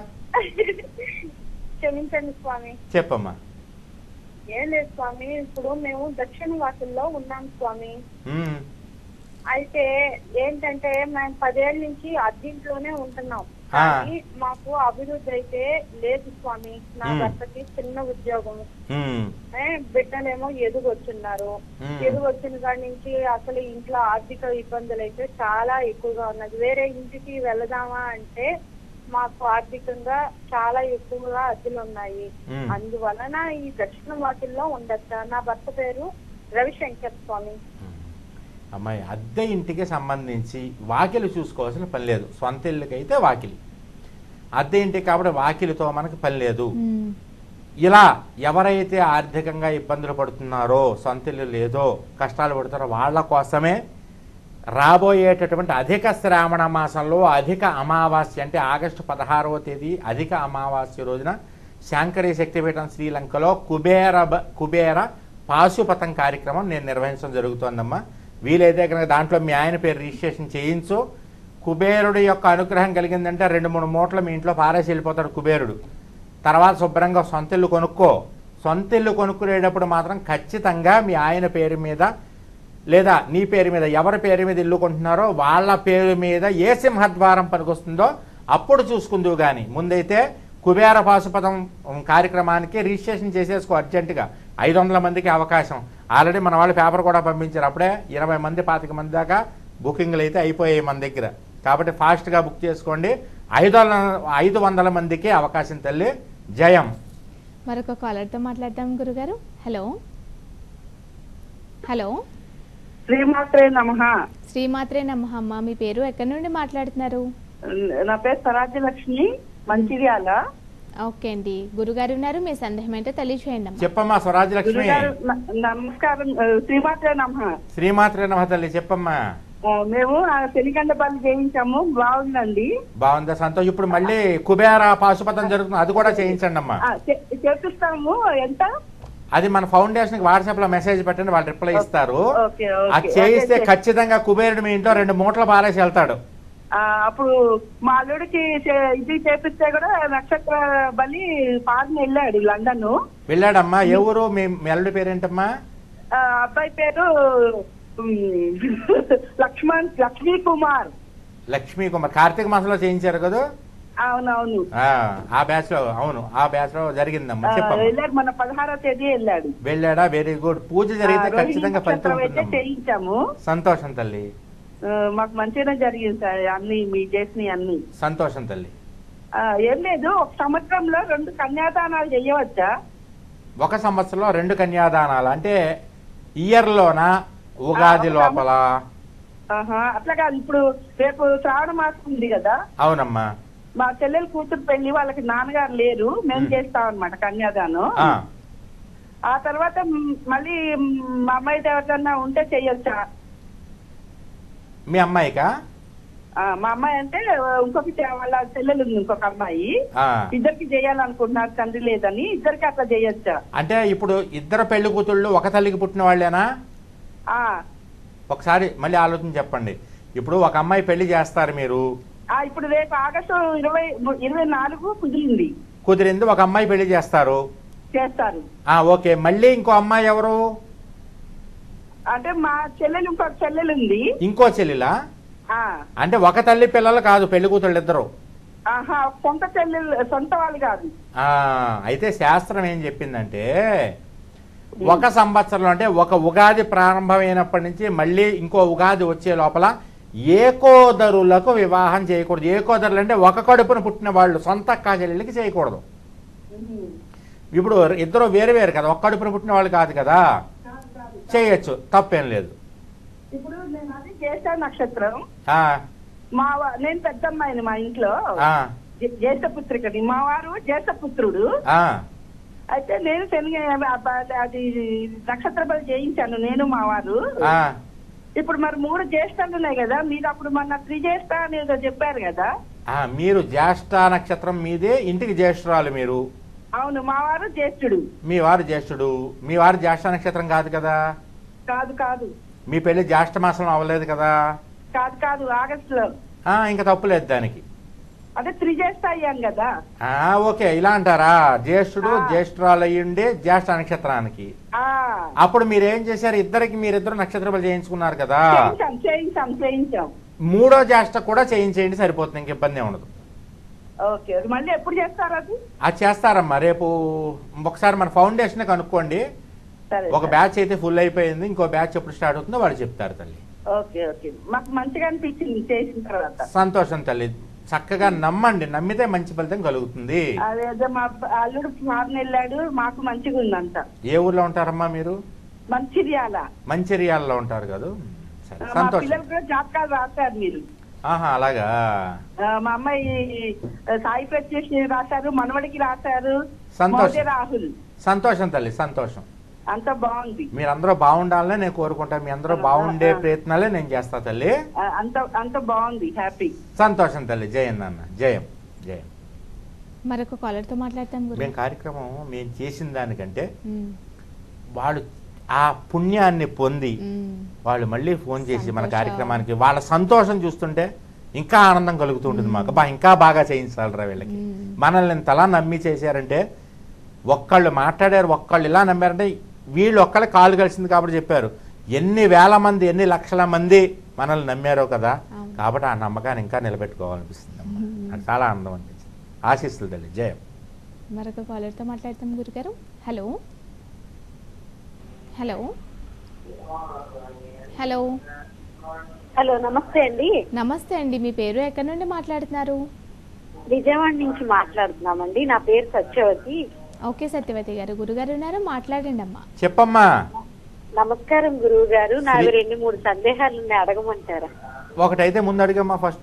Speaker 5: క్షమించండి స్వామి
Speaker 2: చెప్పమ్మా
Speaker 5: ఏం లేదు స్వామి ఇప్పుడు మేము దక్షిణ వాసుల్లో ఉన్నాం స్వామి
Speaker 2: ఉమ్,
Speaker 5: అయితే ఏంటంటే మేము పదేళ్ళ నుంచి అద్దీంట్లోనే ఉంటున్నాం
Speaker 2: ఆ.
Speaker 5: కానీ మాకు అభివృద్ధి అయితే లేదు స్వామి నా
Speaker 2: మ్.
Speaker 5: భర్తకి చిన్న ఉద్యోగం
Speaker 2: ఉమ్,
Speaker 5: ఏ, బిడ్డలేమో ఎదుగొచ్చున్నారు
Speaker 2: మ్.
Speaker 5: ఎదుగొచ్చిన కాడి నుంచి అసలు ఇంట్లో ఆర్థిక ఇబ్బందులు అయితే చాలా ఎక్కువగా ఉన్నది వేరే ఇంటికి వెళదామా అంటే మాకు ఆర్థికంగా చాలా ఎక్కువగా అద్దెలు ఉన్నాయి
Speaker 2: మ్.
Speaker 5: అందువలన ఈ దక్షిణ వాటిల్లో ఉండొచ్చా నా భర్త పేరు రవిశంకర్ స్వామి
Speaker 2: అమ్మాయి అద్దె ఇంటికి సంబంధించి వాకిలి చూసుకోవాల్సిన పని లేదు సొంత ఇల్లుకైతే వాకిలి అద్దె ఇంటికి కాబట్టి వాకిలితో మనకు పని లేదు
Speaker 1: మ్మ్.
Speaker 2: ఇలా ఎవరైతే ఆర్థికంగా ఇబ్బందులు పడుతున్నారో సొంత ఇల్లు లేదో కష్టాలు పడుతారో వాళ్ళ కోసమే రాబోయేటటువంటి అధిక శ్రావణ మాసంలో అధిక అమావాస్య అంటే ఆగస్టు పదహారవ తేదీ అధిక అమావాస్య రోజున శాంకరీ శక్తిపీఠం శ్రీలంకలో కుబేర బ- కుబేర పాశుపతం కార్యక్రమం నేను నిర్వహించడం జరుగుతోందమ్మా వీలైతే కనుక దాంట్లో మీ ఆయన పేరు రిజిస్ట్రేషన్ చేయించు కుబేరుడి యొక్క అనుగ్రహం కలిగిందంటే రెండు మూడు మూటలు మీ ఇంట్లో పారేసి వెళ్ళిపోతాడు కుబేరుడు తర్వాత శుభ్రంగా సొంత ఇల్లు కొనుక్కో సొంత ఇల్లు కొనుక్కునేటప్పుడు మాత్రం ఖచ్చితంగా మీ ఆయన పేరు మీద లేదా నీ పేరు మీద ఎవరి పేరు మీద ఇల్లు కొంటున్నారో వాళ్ళ పేరు మీద ఏ సింహద్వారం పనికొస్తుందో అప్పుడు చూసుకుందువు కానీ ముందైతే కుబేర పాశుపతం కార్యక్రమానికి రిజిస్ట్రేషన్ చేసేసుకో అర్జెంటుగా ఐదు వందల మందికి అవకాశం ఆల్రెడీ మన వాళ్ళు పేపర్ కూడా పంపించారు అప్పుడే ఇరవై మంది పాతిక మంది దాకా బుకింగ్లు అయితే అయిపోయాయి మన దగ్గర కాబట్టి ఫాస్ట్గా బుక్ చేసుకోండి ఐదు వందల ఐదు వందల మందికి అవకాశం తల్లి జయం
Speaker 1: మరొక కాలర్తో మాట్లాడదాం గురుగారు హలో హలో
Speaker 8: శ్రీమాత్రే నమ
Speaker 1: శ్రీమాత్రే నమః అమ్మ మీ పేరు ఎక్కడి నుండి మాట్లాడుతున్నారు
Speaker 8: నా పేరు స్వరాజ్య లక్ష్మి మంచిర్యాల
Speaker 1: ఓకే అండి గురుగారు ఉన్నారు మీ సందేహం ఏంటో తెలియచేయండి అమ్మా
Speaker 2: చెప్పమ్మా స్వరాజ్యలక్ష్మి
Speaker 8: గురుగారు న- నమస్కారం ఆ, శ్రీమాత్రే నమ
Speaker 2: శ్రీమాత్రే నమ తల్లి చెప్పమ్మా
Speaker 8: మేము ఆ శనిగండపల్లి చేయించాము బాగుందండి
Speaker 2: బాగుందా సంతోష్ ఇప్పుడు మళ్ళీ కుబేర పాశుపతం జరుగుతుంది అది కూడా చేయించండి అమ్మా
Speaker 8: ఆ, చే- చేపిస్తాము ఎంత
Speaker 2: అది మన ఫౌండేషన్ కి వాట్సాప్ లో మెసేజ్ పెట్టండి వాళ్ళు రిప్లై ఇస్తారు
Speaker 8: ఓకే, ఓకే.
Speaker 2: అది చేయిస్తే
Speaker 8: అదే,
Speaker 2: ఖచ్చితంగా కుబేరుడు మీ ఇంట్లో రెండు మూటలు పారేసి వెళ్తాడు
Speaker 8: ఆ, అప్పుడు మా అల్లుడికి చే- ఇది చేపిస్తే కూడా నక్షత్ర బలి పాడిని వెళ్ళాడు లండన్
Speaker 2: వెళ్ళాడమ్మా ఏ ఊరు మీ మీ అల్లుడి పేరేంటమ్మా
Speaker 8: ఆ, అబ్బాయి పేరు ఉమ్, లక్ష్మణ్ లక్ష్మీ కుమార్
Speaker 2: లక్ష్మీ కుమార్ కార్తీక మాసంలో చేయించారు కదా
Speaker 8: అవునవును
Speaker 2: ఆ, ఆ బ్యాచ్ లో అవును ఆ బ్యాచ్ లో జరిగిందమ్మా
Speaker 8: ఆ,
Speaker 2: చెప్పమ్మా
Speaker 8: వెళ్ళాడు మన పదహారో తేదీ వెళ్ళాడు
Speaker 2: వెళ్ళాడా వెరీ గుడ్ పూజ జరిగితే
Speaker 8: ఆ, రోహిణి
Speaker 2: ఖచ్చితంగా ఫలితం
Speaker 8: నక్షత్రం అయితే
Speaker 2: ఉంటుందమ్మా
Speaker 8: చేయించాము
Speaker 2: సంతోషం తల్లి
Speaker 8: ఆ, మాకు మంచిగానే జరిగింది సార్ అన్ని మీ చేసిన అన్ని
Speaker 2: సంతోషం తల్లి
Speaker 8: ఆ, ఏం లేదు ఒక సంవత్సరంలో రెండు కన్యాదానాలు చేయవచ్చా
Speaker 2: ఒక సంవత్సరంలో రెండు కన్యాదానాలు అంటే ఇయర్ లోన ఉగాది
Speaker 8: ఆ, ఒక
Speaker 2: లోపల
Speaker 8: ఆహా, అట్లా కాదు ఇప్పుడు రేపు శ్రావణ మాసం ఉంది కదా
Speaker 2: అవునమ్మా
Speaker 8: మా చెల్లెలు కూతురు పెళ్లి వాళ్ళకి నాన్నగారు లేరు మేము
Speaker 2: మ్.
Speaker 8: చేస్తాం అనమాట కన్యాదానం
Speaker 2: ఆ,
Speaker 8: ఆ తర్వాత మ్, మళ్ళీ మ్, మా అమ్మాయి ఎవరికన్నా ఉంటే చెయ్యొచ్చా
Speaker 2: మీ అమ్మాయికా
Speaker 8: ఆ, మా అమ్మాయి అంటే ఆ, ఇంకొక చె- వాళ్ళ చెల్లెలు ఉంది ఇంకొక అమ్మాయి
Speaker 2: ఆ,
Speaker 8: ఇద్దరికి చేయాలనుకుంటున్నారు తండ్రి లేదని ఇద్దరికి అట్లా చేయొచ్చా
Speaker 2: అంటే ఇప్పుడు ఇద్దరు పెళ్లి కూతుళ్ళు ఒక తల్లికి పుట్టిన వాళ్ళేనా
Speaker 8: ఆ,
Speaker 2: ఒకసారి మళ్ళీ ఆలోచన చెప్పండి ఇప్పుడు ఒక అమ్మాయి పెళ్లి చేస్తారు మీరు
Speaker 8: ఆ, ఇప్పుడు రేపు ఆగస్టు ఇరవై ఇరవై నాలుగు కుదిరింది
Speaker 2: కుదిరింది ఒక అమ్మాయి పెళ్లి చేస్తారు
Speaker 8: చేస్తారు
Speaker 2: ఆ ఓకే మళ్ళీ ఇంకో అమ్మాయి ఎవరు
Speaker 8: అంటే మా చెల్లెలు ఇంకొక చెల్లెలు ఉంది
Speaker 2: ఇంకో చెల్లిలా
Speaker 8: ఆ,
Speaker 2: అంటే ఒక తల్లి పిల్లలు కాదు పెళ్లి కూతుళ్ళు ఇద్దరు
Speaker 8: ఆహా సొంత చెల్లెలు సొంత వాళ్ళు కాదు
Speaker 2: ఆ, అయితే శాస్త్రం ఏం చెప్పిందంటే ఒక సంవత్సరంలో అంటే ఒక ఉగాది ప్రారంభమైనప్పటి నుంచి మళ్ళీ ఇంకో ఉగాది వచ్చే లోపల ఏకోదరులకు వివాహం చేయకూడదు ఏకోదరులు అంటే ఒక కడుపున పుట్టిన వాళ్ళు సొంత అక్కా చెల్లెళ్ళకి చేయకూడదు ఇప్పుడు ఇద్దరు వేరు వేరు కదా ఒక్క కడుపున పుట్టిన వాళ్ళు కాదు కదా చేయొచ్చు తప్పేం లేదు
Speaker 8: ఇప్పుడు నేను అది జ్యేష్ఠ నక్షత్రం
Speaker 2: ఆ,
Speaker 8: మా వా- నేను పెద్దమ్మాయిని మా ఇంట్లో
Speaker 2: ఆ,
Speaker 8: జ్యే- జ్యేష్ఠ పుత్రికని మా వారు జ్యేష్ఠ పుత్రుడు
Speaker 2: ఆ,
Speaker 8: అయితే నేను శనగ అది నక్షత్ర బలి చేయించాను నేను మా వారు
Speaker 2: ఆ.
Speaker 8: ఇప్పుడు మరి మూడు జ్యేష్ఠాలు ఉన్నాయి కదా మీరు అప్పుడు మొన్న త్రిజ్యేష్ఠ అని ఏదో చెప్పారు కదా
Speaker 2: ఆ, మీరు జ్యేష్ఠ నక్షత్రం మీదే ఇంటికి జ్యేష్ఠురాలు మీరు
Speaker 8: అవును మా వారు జ్యేష్ఠుడు
Speaker 2: మీ వారు జ్యేష్ఠుడు మీ వారు జ్యేష్ఠ నక్షత్రం కాదు కదా
Speaker 8: కాదు కాదు
Speaker 2: మీ పెళ్లి జ్యేష్ఠ మాసంలో అవ్వలేదు కదా
Speaker 8: కాదు కాదు ఆగస్ట్ లో
Speaker 2: ఆ, ఇంకా తప్పులేదు దానికి
Speaker 8: అదే త్రిజ్యేష్ఠ అయ్యాను కదా
Speaker 2: ఆ, ఓకే ఇలా అంటారా జ్యేష్ఠుడు
Speaker 8: ఆ.
Speaker 2: జ్యేష్ఠురాలు అయ్యుండి జ్యేష్ఠ నక్షత్రానికి
Speaker 8: ఆ
Speaker 2: అప్పుడు మీరు ఏం చేశారు ఇద్దరికి మీరిద్దరు నక్షత్ర బలి చేయించుకున్నారు కదా
Speaker 8: చేయించాం చేయించాం చేయించాం
Speaker 2: మూడో జ్యేష్ఠ కూడా చేయించేయండి సరిపోతుంది ఇంక ఇబ్బంది ఉండదు
Speaker 8: ఓకే మళ్ళీ ఎప్పుడు చేస్తారు అది
Speaker 2: అది చేస్తారమ్మా రేపు ఒకసారి మన ఫౌండేషన్ కనుక్కోండి
Speaker 8: సరే
Speaker 2: ఒక
Speaker 8: సరే.
Speaker 2: బ్యాచ్ అయితే ఫుల్ అయిపోయింది ఇంకో బ్యాచ్ ఎప్పుడు స్టార్ట్ అవుతుందో వాళ్ళు చెప్తారు తల్లి
Speaker 8: ఓకే ఓకే మాకు మంచిగా అనిపించింది చేసిన తర్వాత
Speaker 2: సంతోషం తల్లి చక్కగా నమ్మండి నమ్మితే మంచి ఫలితం కలుగుతుంది
Speaker 8: అదే అదే మా అబ్బ- అల్లుడు ఫారెన్ వెళ్ళాడు మాకు మంచిగా ఉందంట
Speaker 2: ఏ ఊర్లో ఉంటారమ్మా మీరు
Speaker 8: మంచిర్యాల
Speaker 2: మంచిర్యాలలో ఉంటారు కదా సరే
Speaker 8: మా
Speaker 2: సంతోషం
Speaker 8: పిల్లలు కూడా జాతకాలు రాశారు మీరు
Speaker 2: ఆహా అలాగా
Speaker 8: ఆ, మా అమ్మాయి ఆ, సాయి ప్రత్యేష్ రాశారు మనవడికి రాశారు
Speaker 2: సంతోషం.
Speaker 8: మోదే రాహుల్
Speaker 2: సంతోషం తల్లి సంతోషం
Speaker 8: అంత బాగుంది
Speaker 2: మీరందరూ బాగుండాలనే నేను కోరుకుంటాను మీ అందరూ బాగుండే ప్రయత్నాలే నేను చేస్తా తల్లి
Speaker 8: ఆ, అంత అంత బాగుంది హ్యాపీ
Speaker 2: సంతోషం తల్లి జయం నాన్న జయం జయం
Speaker 1: మరొక కాలర్తో మాట్లాడతాం గురు
Speaker 2: మేము కార్యక్రమం మేము చేసిన దానికంటే
Speaker 1: ఉమ్,
Speaker 2: వాళ్ళు ఆ పుణ్యాన్ని పొంది
Speaker 1: ఉమ్.
Speaker 2: వాళ్ళు మళ్ళీ ఫోన్ చేసి మన
Speaker 1: సంతోషం.
Speaker 2: కార్యక్రమానికి వాళ్ళ సంతోషం చూస్తుంటే ఇంకా ఆనందం కలుగుతూ ఉంటుంది మాకు బా ఇంకా బాగా చేయించాలిరా వీళ్ళకి
Speaker 1: మ్మ్.
Speaker 2: మనల్ని ఇంతలా నమ్మి చేశారంటే ఒక్కళ్ళు మాట్లాడారు ఒక్కళ్ళు ఇలా నమ్మారంటే వీళ్ళు ఒక్కళ్ళ కాలు కలిసింది కాబట్టి చెప్పారు ఎన్ని వేల మంది ఎన్ని లక్షల మంది మనల్ని నమ్మారో కదా
Speaker 1: అవును.
Speaker 2: కాబట్టి ఆ నమ్మకాన్ని ఇంకా నిలబెట్టుకోవాలనిపిస్తుంది అమ్మ నాకు చాలా ఆనందం అనిపించింది ఆశిస్తులు తల్లి జయం
Speaker 1: మరొక కాలర్తో మాట్లాడతాం గురుగారు హలో హలో హలో
Speaker 5: హలో నమస్తే అండి
Speaker 1: నమస్తే అండి మీ పేరు ఎక్కడి నుండి మాట్లాడుతున్నారు
Speaker 5: విజయవాడ నుంచి మాట్లాడుతున్నామండి నా పేరు సత్యవతి
Speaker 1: ఓకే సత్యవతి గారు గురుగారు ఉన్నారు మాట్లాడండి అమ్మా
Speaker 2: చెప్పమ్మా
Speaker 5: నమస్కారం గురువు గారు నావి
Speaker 2: శ్రీ-
Speaker 5: రెండు మూడు సందేహాలు ఉన్నాయి అడగమంటారా
Speaker 2: ఒకటైతే ముందు అడిగమ్మా ఫస్ట్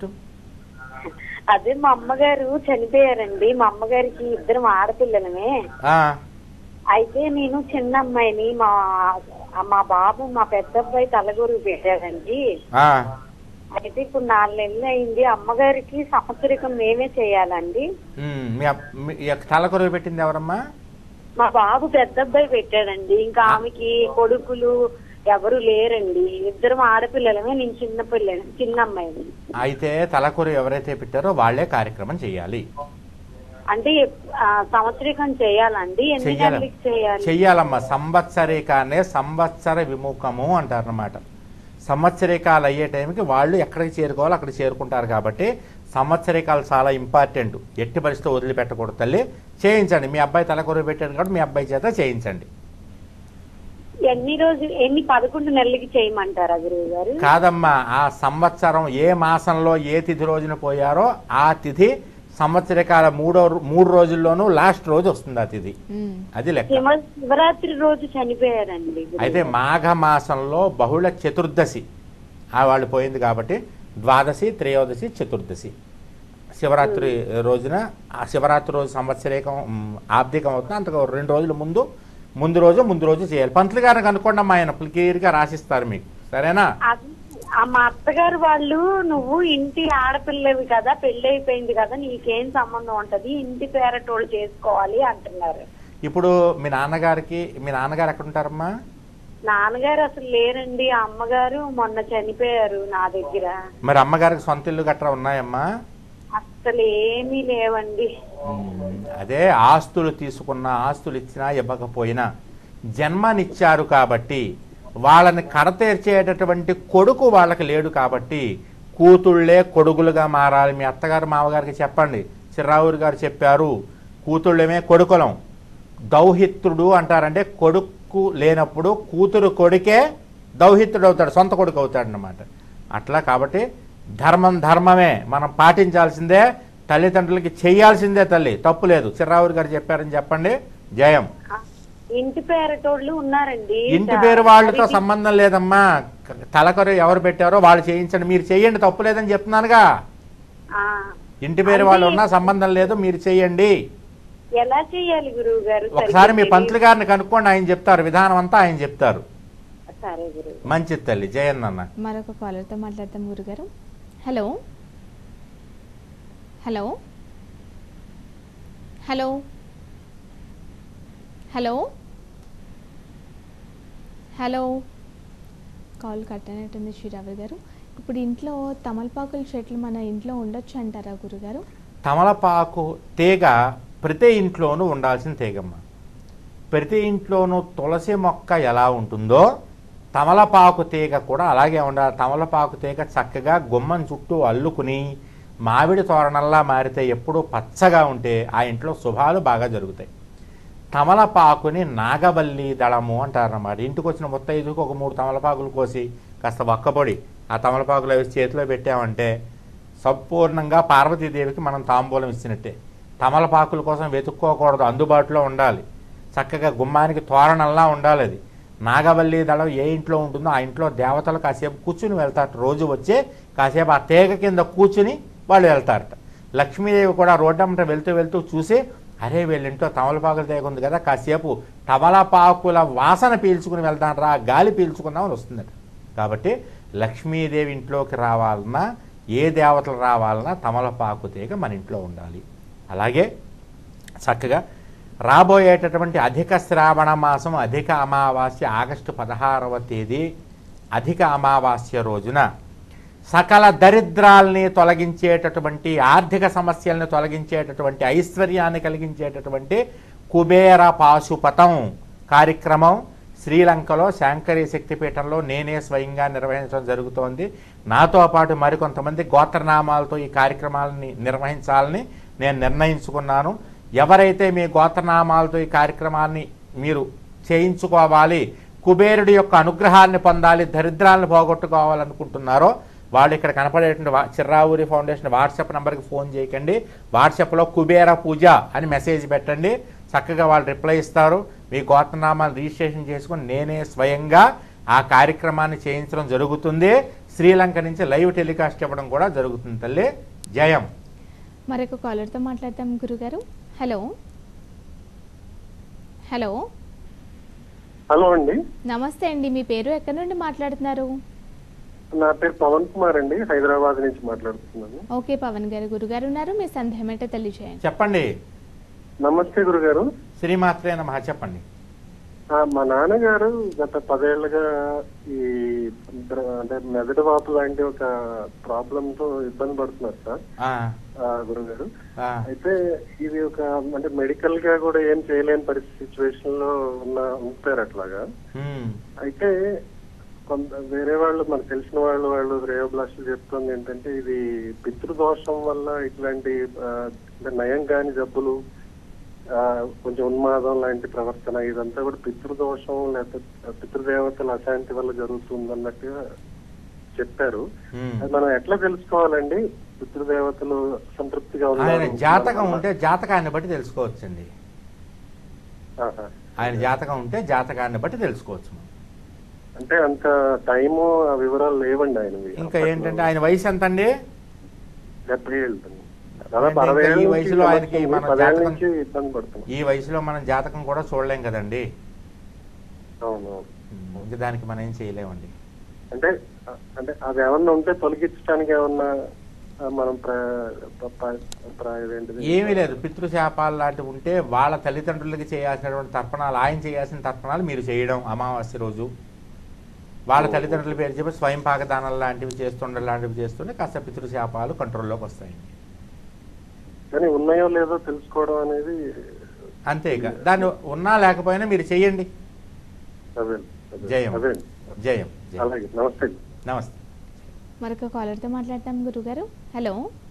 Speaker 5: అదే మా అమ్మగారు చనిపోయారండి మా అమ్మగారికి ఇద్దరు ఆడపిల్లలమే
Speaker 2: ఆ,
Speaker 5: అయితే నేను చిన్న అమ్మాయిని మా మా బాబు మా పెద్ద అబ్బాయి తలగూరు పెట్టారండి
Speaker 2: ఆ,
Speaker 5: అయితే ఇప్పుడు నాలుగు నెలలు అయింది అమ్మగారికి సంవత్సరికం మేమే చేయాలండి
Speaker 2: ఉమ్, మీ అబ్- మీ యొక్క తలకొరువు పెట్టింది ఎవరమ్మా
Speaker 5: మా బాబు పెద్ద అబ్బాయి పెట్టాడండి ఇంకా ఆమెకి కొడుకులు ఎవరు లేరండి ఇద్దరు ఆడపిల్లలమే నేను చిన్న పిల్లని చిన్న అమ్మాయిని
Speaker 2: అయితే తలకొరు ఎవరైతే పెట్టారో వాళ్ళే కార్యక్రమం చేయాలి
Speaker 5: అంటే ఆ, సంవత్సరికం చేయాలండి ఎన్ని
Speaker 2: చెయ్యాలి
Speaker 5: నెలలకి చేయాలి
Speaker 2: చెయ్యాలమ్మా సంవత్సరికానే సంవత్సర విముఖము అంటారనమాట సంవత్సరికాలు అయ్యే టైంకి వాళ్ళు ఎక్కడికి చేరుకోవాలో అక్కడ చేరుకుంటారు కాబట్టి సంవత్సరికాలు చాలా ఇంపార్టెంట్ ఎట్టి పరిస్థితి వదిలిపెట్టకూడదు తల్లి చేయించండి మీ అబ్బాయి తలకొరు పెట్టాడు కాబట్టి మీ అబ్బాయి చేత చేయించండి
Speaker 5: ఎన్ని రోజులు ఎన్ని పదకొండు నెలలకి చేయమంటారా గురువు గారు
Speaker 2: కాదమ్మా ఆ సంవత్సరం ఏ మాసంలో ఏ తిథి రోజున పోయారో ఆ తిథి సంవత్సరకాల మూడో మూడు రోజుల్లోనూ లాస్ట్ రోజు వస్తుంది ఆ తిథి
Speaker 1: ఉమ్,
Speaker 2: అది లెక్క
Speaker 5: శివ- శివరాత్రి రోజు చనిపోయారండి గురువు
Speaker 2: అయితే మాఘ మాసంలో బహుళ చతుర్దశి ఆ వాళ్ళు పోయింది కాబట్టి ద్వాదశి త్రయోదశి చతుర్దశి శివరాత్రి రోజున ఆ శివరాత్రి రోజు సంవత్సరేకం మ్, ఆబ్దికం అవుతుంది అంతకు రెండు రోజుల ముందు ముందు రోజు ముందు రోజు చేయాలి పంతులు గారిని కనుక్కోండి అమ్మా ఆయన క్లియర్గా రాసిస్తారు మీకు సరేనా
Speaker 5: అది ఆ మా అత్తగారు వాళ్ళు నువ్వు ఇంటి ఆడపిల్లవి కదా పెళ్లి అయిపోయింది కదా నీకేం సంబంధం ఉంటది ఇంటి పేరటోళ్ళు చేసుకోవాలి అంటున్నారు
Speaker 2: ఇప్పుడు మీ నాన్నగారికి మీ నాన్నగారు ఎక్కడ ఉంటారమ్మా
Speaker 5: నాన్నగారు అసలు లేరండి ఆ అమ్మగారు మొన్న చనిపోయారు నా దగ్గర
Speaker 2: మరి అమ్మగారికి సొంత ఇల్లు గట్రా ఉన్నాయమ్మా
Speaker 5: అసలు ఏమీ లేవండి
Speaker 2: ఉమ్, అదే ఆస్తులు తీసుకున్న ఆస్తులు ఇచ్చినా ఇవ్వకపోయినా జన్మనిచ్చారు కాబట్టి వాళ్ళని కడతీర్చేటటువంటి కొడుకు వాళ్ళకి లేడు కాబట్టి కూతుళ్ళే కొడుకులుగా మారాలి మీ అత్తగారు మామగారికి చెప్పండి చిర్రావూరి గారు చెప్పారు కూతుళ్ళమే కొడుకులం దౌహిత్రుడు అంటారంటే కొడుకు లేనప్పుడు కూతురు కొడుకే దౌహిత్రుడు అవుతాడు సొంత కొడుకు అవుతాడు అన్నమాట అట్లా కాబట్టి ధర్మం ధర్మమే మనం పాటించాల్సిందే తల్లిదండ్రులకి చేయాల్సిందే తల్లి తప్పు లేదు చిర్రావూరి గారు చెప్పారని చెప్పండి జయం
Speaker 5: ఆ, ఇంటి పేరటోళ్ళు ఉన్నారండి
Speaker 2: ఇంటి పేరు వాళ్ళతో సంబంధం లేదమ్మా తలకరు ఎవరు పెట్టారో వాళ్ళు చేయించండి మీరు చేయండి తప్పు లేదని చెప్తున్నానుగా
Speaker 5: ఆ,
Speaker 2: ఇంటి పేరు వాళ్ళు ఉన్నా సంబంధం లేదు మీరు చేయండి
Speaker 5: ఎలా చేయాలి గురువు గారు
Speaker 2: ఒకసారి మీ పంతులు గారిని కనుక్కోండి ఆయన చెప్తారు విధానం అంతా ఆయన చెప్తారు
Speaker 5: సరే గురువు
Speaker 2: మంచిది తల్లి జయన్ అన్న
Speaker 1: మరొక కాలర్తో మాట్లాడతాం గురుగారు hello hello hello hello hello call cut అయినట్టుంది శ్రీరావు గారు ఇప్పుడు ఇంట్లో తమలపాకుల చెట్లు మన ఇంట్లో ఉండొచ్చు అంటారా గురుగారు
Speaker 2: తమలపాకు తీగ ప్రతి ఇంట్లోనూ ఉండాల్సిన తీగమ్మ ప్రతి ఇంట్లోనూ తులసి మొక్క ఎలా ఉంటుందో తమలపాకు తీగ కూడా అలాగే ఉండాలి తమలపాకు తీగ చక్కగా గుమ్మం చుట్టూ అల్లుకుని మామిడి తోరణంలా మారితే ఎప్పుడూ పచ్చగా ఉంటే ఆ ఇంట్లో శుభాలు బాగా జరుగుతాయి తమలపాకుని నాగబల్లి దళము అంటారన్నమాట ఇంటికి వచ్చిన ముత్తైదుకు ఒక మూడు తమలపాకులు కోసి కాస్త ఒక్కబొడి ఆ తమలపాకులు అవి చేతిలో పెట్టామంటే సంపూర్ణంగా పార్వతీదేవికి మనం తాంబూలం ఇచ్చినట్టే తమలపాకుల కోసం వెతుక్కోకూడదు అందుబాటులో ఉండాలి చక్కగా గుమ్మానికి తోరణంలా ఉండాలి అది నాగవల్లి దళం ఏ ఇంట్లో ఉంటుందో ఆ ఇంట్లో దేవతలు కాసేపు కూర్చుని వెళ్తారట రోజు వచ్చే కాసేపు ఆ తీగ కింద కూర్చుని వాళ్ళు వెళ్తారట లక్ష్మీదేవి కూడా రోడ్డమ్మట వెళ్తూ వెళ్తూ చూసి అరే వీళ్ళింట్లో తమలపాకుల తీగ ఉంది కదా కాసేపు తమలపాకుల వాసన పీల్చుకుని వెళ్తానరా గాలి పీల్చుకుందామని వస్తుందట కాబట్టి లక్ష్మీదేవి ఇంట్లోకి రావాలన్నా ఏ దేవతలు రావాలన్నా తమలపాకు తీగ మన ఇంట్లో ఉండాలి అలాగే చక్కగా రాబోయేటటువంటి అధిక శ్రావణ మాసం అధిక అమావాస్య ఆగస్టు పదహారవ తేదీ అధిక అమావాస్య రోజున సకల దరిద్రాల్ని తొలగించేటటువంటి ఆర్థిక సమస్యల్ని తొలగించేటటువంటి ఐశ్వర్యాన్ని కలిగించేటటువంటి కుబేర పాశుపతం కార్యక్రమం శ్రీలంకలో శాంకరీ శక్తిపీఠంలో నేనే స్వయంగా నిర్వహించడం జరుగుతోంది నాతో పాటు మరికొంతమంది గోత్రనామాలతో ఈ కార్యక్రమాలని నిర్వహించాలని నేను నిర్ణయించుకున్నాను ఎవరైతే మీ గోత్రనామాలతో ఈ కార్యక్రమాన్ని మీరు చేయించుకోవాలి కుబేరుడి యొక్క అనుగ్రహాన్ని పొందాలి దరిద్రాలను పోగొట్టుకోవాలనుకుంటున్నారో వాళ్ళు ఇక్కడ కనపడేటువంటి వా- చిర్రావూరి ఫౌండేషన్ వాట్సాప్ నెంబర్కి ఫోన్ చేయకండి వాట్సాప్లో కుబేర పూజ అని మెసేజ్ పెట్టండి చక్కగా వాళ్ళు రిప్లై ఇస్తారు మీ గోత్రనామాలు రిజిస్ట్రేషన్ చేసుకొని నేనే స్వయంగా ఆ కార్యక్రమాన్ని చేయించడం జరుగుతుంది శ్రీలంక నుంచి లైవ్ టెలికాస్ట్ ఇవ్వడం కూడా జరుగుతుంది తల్లి జయం
Speaker 1: మరొక కాలర్తో మాట్లాడతాం గురుగారు హలో హలో
Speaker 9: హలో అండి
Speaker 1: నమస్తే అండి మీ పేరు ఎక్కడి నుండి మాట్లాడుతున్నారు
Speaker 9: నా పేరు పవన్ కుమార్ అండి హైదరాబాద్ నుంచి మాట్లాడుతున్నాను
Speaker 1: ఓకే పవన్ గారు గురుగారు ఉన్నారు మీ సందేహం ఏంటో తెలియజేయండి
Speaker 2: చెప్పండి
Speaker 9: నమస్తే గురుగారు
Speaker 2: శ్రీమాత్రే నమః చెప్పండి
Speaker 9: ఆ, మా నాన్నగారు గత పదేళ్లుగా ఈ బ్ర- అంటే మెదడు వాపు లాంటి ఒక ప్రాబ్లం తో ఇబ్బంది పడుతున్నారు సార్
Speaker 2: ఆ,
Speaker 9: ఆ, గురుగారు
Speaker 2: ఆ,
Speaker 9: అయితే ఇది ఒక అంటే మెడికల్ గా కూడా ఏం చేయలేని పరిస్థితి సిచ్యువేషన్ లో ఉన్న ఉంటారు అట్లాగా
Speaker 2: ఉమ్,
Speaker 9: అయితే కొంత వేరే వాళ్ళు మనకు తెలిసిన వాళ్ళు వాళ్ళు రేయోబ్లాస్టులు చెప్తుంది ఏంటంటే ఇది పితృదోషం వల్ల ఇట్లాంటి ఆ, అంటే నయం కాని జబ్బులు ఆ, కొంచెం ఉన్మాదం లాంటి ప్రవర్తన ఇదంతా కూడా పితృదోషం లేకపోతే పితృదేవతల అశాంతి వల్ల జరుగుతుంది అన్నట్టుగా చెప్పారు
Speaker 2: ఉమ్.
Speaker 9: అది మనం ఎట్లా తెలుసుకోవాలండి పితృదేవతలు సంతృప్తిగా
Speaker 2: ఆయన
Speaker 9: ఉన్నారు
Speaker 2: జాతకం ఉంటే జాతకాన్ని బట్టి తెలుసుకోవచ్చండి
Speaker 9: ఆహా.
Speaker 2: ఆయన జాతకం ఉంటే జాతకాన్ని బట్టి తెలుసుకోవచ్చు మనం.
Speaker 9: అంటే అంత టైము ఆ వివరాలు లేవండి ఆయనవి
Speaker 2: ఇంకా ఏంటంటే ఆయన వయసు ఎంత అండి
Speaker 9: డెబ్బై ఏళ్ళు దాదాపు
Speaker 2: అంటే
Speaker 9: అరవై
Speaker 2: ఇంకా ఈ
Speaker 9: ఏళ్ళ నుంచి
Speaker 2: వయసులో ఆయనకి
Speaker 9: సమస్య ఉంది.
Speaker 2: మన
Speaker 9: పదేళ్ళ
Speaker 2: జాతకం-
Speaker 9: నుంచి ఇబ్బంది పడుతున్నాం
Speaker 2: ఈ వయసులో మనం జాతకం కూడా చూడలేం కదండి
Speaker 9: అవును
Speaker 2: ఉమ్, ఇంకా దానికి మనం ఏం చేయలేమండి
Speaker 9: అంటే అంటే అది ఏమన్నా ఉంటే తొలగించడానికి ఏమన్నా ఆ, మనం ప్ర- ప్ర- ప్ర- ప్ర- ఇదేంటిది?
Speaker 2: ఏమీ లేదు పితృశాపాలు లాంటివి ఉంటే వాళ్ళ తల్లిదండ్రులకి చేయాల్సినటువంటి తర్పణాలు ఆయన చేయాల్సిన తర్పణాలు మీరు చేయడం అమావాస్య రోజు వాళ్ళ తల్లిదండ్రుల పేరు చెప్పి స్వయం పాకదానాలు లాంటివి చేస్తుండే లాంటివి చేస్తుంటే కాస్త పితృశాపాలు కంట్రోల్లోకి వస్తాయండి
Speaker 9: కానీ ఉన్నాయో లేదో తెలుసుకోవడం అనేది
Speaker 2: అంతే ఇక దాన్ని ఉన్నా లేకపోయినా మీరు చెయ్యండి
Speaker 9: అదే అదే.
Speaker 2: జయం
Speaker 9: అదే
Speaker 2: జయం జయం
Speaker 9: అలాగే నమస్తే
Speaker 2: నమస్తే
Speaker 1: మరొక కాలర్తో మాట్లాడతాం గురుగారు హలో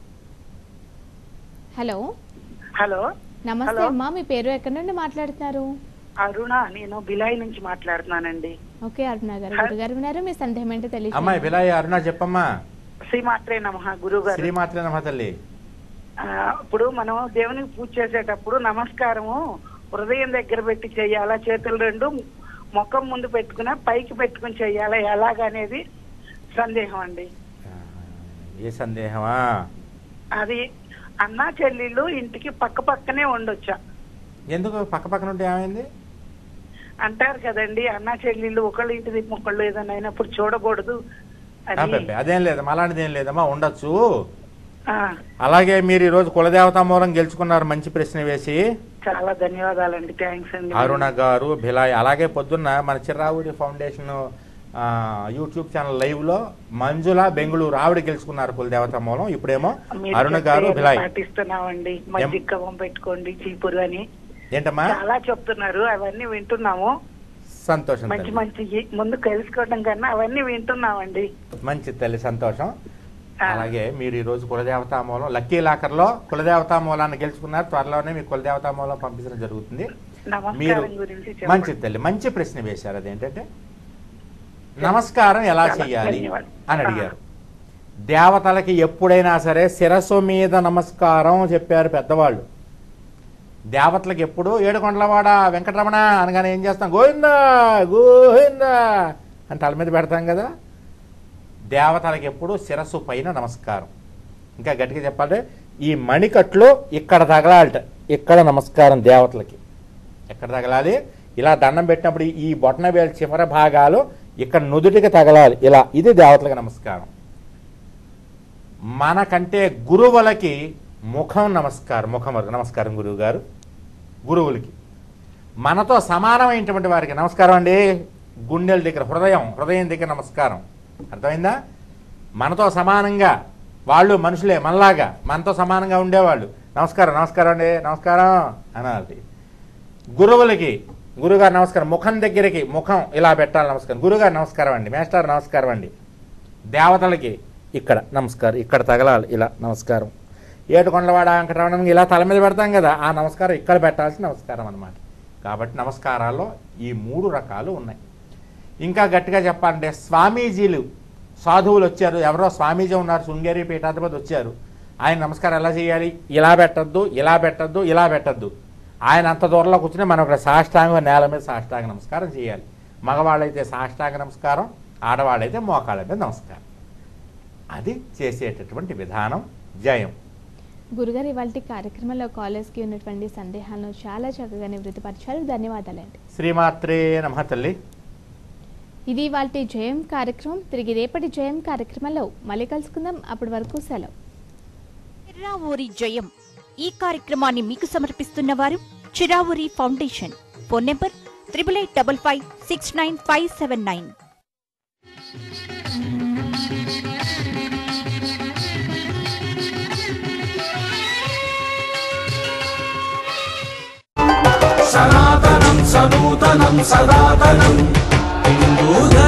Speaker 1: హలో
Speaker 10: హలో
Speaker 1: నమస్తే
Speaker 10: హలో.
Speaker 1: అమ్మా మీ పేరు ఎక్కడి నుండి మాట్లాడుతున్నారు
Speaker 10: అరుణ నేను బిలాయి నుంచి మాట్లాడుతున్నానండి
Speaker 1: ఓకే అరుణ గారు గురుగారు ఉన్నారు మీ సందేహం ఏంటో
Speaker 2: అమ్మాయి
Speaker 1: తెలియజేయండి
Speaker 2: బిలాయి అరుణ చెప్పమ్మా
Speaker 10: శ్రీమాత్రే నమ గురువు గారు
Speaker 2: శ్రీమాత్రే నమ తల్లి
Speaker 10: ఇప్పుడు మనం దేవునికి పూజ చేసేటప్పుడు నమస్కారము హృదయం దగ్గర పెట్టి చెయ్యాలా చేతులు రెండు ముఖం ముందు పెట్టుకుని పైకి పెట్టుకుని చెయ్యాలా ఎలాగనేది సందేహం అండి
Speaker 2: ఆ, ఏ సందేహమా
Speaker 10: అది అన్నా చెల్లెళ్ళు ఇంటికి పక్క పక్కనే ఉండొచ్చా
Speaker 2: ఎందుకు పక్క పక్కన ఉంటే ఏమైంది
Speaker 10: అంటారు కదండి అన్నా చెల్లెళ్ళు ఒకళ్ళు ఇంటిది ఒకళ్ళు ఏదైనా అయినప్పుడు చూడకూడదు అని
Speaker 2: అబ్బబ్బే, అదేం లేదమ్మా అలాంటిది ఏం లేదమ్మా ఉండొచ్చు
Speaker 10: ఆ,
Speaker 2: అలాగే మీరు ఈరోజు కులదేవతా మూలం గెలుచుకున్నారు మంచి ప్రశ్న వేసి
Speaker 10: చాలా ధన్యవాదాలండి థ్యాంక్స్ అండి
Speaker 2: అరుణ గారు భిలాయ్ అలాగే పొద్దున్న మన చిర్రావూరి ఫౌండేషన్ ఆ, యూట్యూబ్ ఛానల్ లైవ్ లో మంజుల బెంగుళూరు ఆవిడ గెలుచుకున్నారు కులదేవతా మూలం ఇప్పుడేమో
Speaker 10: మీరు
Speaker 2: అరుణ
Speaker 10: చెప్పే
Speaker 2: గారు భిలాయ్
Speaker 10: పాటిస్తున్నామండి మజ్జిగ కవం పెట్టుకోండి చీపురు అని
Speaker 2: ఏంటమ్మా
Speaker 10: చాలా చెప్తున్నారు అవన్నీ వింటున్నాము
Speaker 2: సంతోషం
Speaker 10: మంచి
Speaker 2: తల్లి
Speaker 10: మంచి ముందు తెలుసుకోవడం కన్నా అవన్నీ వింటున్నామండి
Speaker 2: మంచి తల్లి సంతోషం
Speaker 10: ఆ.
Speaker 2: అలాగే మీరు ఈ రోజు కులదేవతా మూలం లక్కీ లాకర్లో కులదేవతా మూలాన్ని గెలుచుకున్నారు త్వరలోనే మీ కులదేవతా మూలం పంపించడం జరుగుతుంది మీరు
Speaker 10: నమస్కారం గురించి చెప్పండి.
Speaker 2: మంచి తల్లి మంచి ప్రశ్న వేశారు అదేంటంటే నమస్కారం ఎలా
Speaker 10: చాలా
Speaker 2: చేయాలి
Speaker 10: ధన్యవాదాలు.
Speaker 2: అని అడిగారు దేవతలకి ఎప్పుడైనా సరే శిరస్సు మీద నమస్కారం చెప్పారు పెద్దవాళ్ళు దేవతలకు ఎప్పుడు ఏడుకొండలవాడ వెంకటరమణ అనగానే ఏం చేస్తాం గోవిందా గోవిందా అని తల మీద పెడతాం కదా దేవతలకు ఎప్పుడు శిరస్సు పైన నమస్కారం ఇంకా గట్టిగా చెప్పాలంటే ఈ మణికట్లు ఇక్కడ తగలాలట ఇక్కడ నమస్కారం దేవతలకి ఎక్కడ తగలాలి ఇలా దండం పెట్టినప్పుడు ఈ బొటన వేలు చివరి భాగాలు ఇక్కడ నుదుటికి తగలాలి ఇలా ఇది దేవతలకు నమస్కారం మనకంటే గురువులకి ముఖం నమస్కారం ముఖం వరకు నమస్కారం గురువు గారు గురువులకి మనతో సమానమైనటువంటి వారికి నమస్కారం అండి గుండెల దగ్గర హృదయం హృదయం దగ్గర నమస్కారం అర్థమైందా మనతో సమానంగా వాళ్ళు మనుషులే మనలాగా మనతో సమానంగా ఉండేవాళ్ళు నమస్కారం నమస్కారం అండి నమస్కారం అనాలి గురువులకి గురుగారు నమస్కారం ముఖం దగ్గరికి ముఖం ఇలా పెట్టాలి నమస్కారం గురుగారు నమస్కారం అండి మేస్టర్ నమస్కారం అండి దేవతలకి ఇక్కడ నమస్కారం ఇక్కడ తగలాలి ఇలా నమస్కారం ఏడుకొండలవాడ వెంకటరమణ ఇలా తల మీద పెడతాం కదా ఆ నమస్కారం ఇక్కడ పెట్టాల్సిన నమస్కారం అనమాట కాబట్టి నమస్కారాల్లో ఈ మూడు రకాలు ఉన్నాయి ఇంకా గట్టిగా చెప్పాలంటే స్వామీజీలు సాధువులు వచ్చారు ఎవరో స్వామీజీ ఉన్నారు శృంగేరి పీఠాధిపతి వచ్చారు ఆయన నమస్కారం ఎలా చేయాలి ఇలా పెట్టద్దు ఇలా పెట్టద్దు ఇలా పెట్టద్దు ఆయన అంత దూరంలో కూర్చుని మనం ఇక్కడ సాష్టాంగ నేల మీద సాష్టాంగ నమస్కారం చేయాలి మగవాళ్ళైతే సాష్టాంగ నమస్కారం ఆడవాళ్ళైతే మోకాళ్ళ మీద నమస్కారం అది చేసేటటువంటి విధానం జయం
Speaker 1: గురుగారు ఇవాళ కార్యక్రమంలో కాలేజ్కి ఉన్నటువంటి సందేహాలను చాలా చక్కగా నివృత్తిపరిచారు ధన్యవాదాలండి
Speaker 2: శ్రీమాత్రే నమ తల్లి
Speaker 1: ఇది వాళ్ళ జయం కార్యక్రమం తిరిగి రేపటి జయం కార్యక్రమంలో మళ్ళీ కలుసుకుందాం అప్పటి వరకు సెలవు
Speaker 11: చిరావూరి జయం ఈ కార్యక్రమాన్ని మీకు సమర్పిస్తున్న వారు Chiravuri Foundation phone number triple eight double five six nine five seven nine
Speaker 12: సనాతనం సనూతనం సనాతనం హిందూ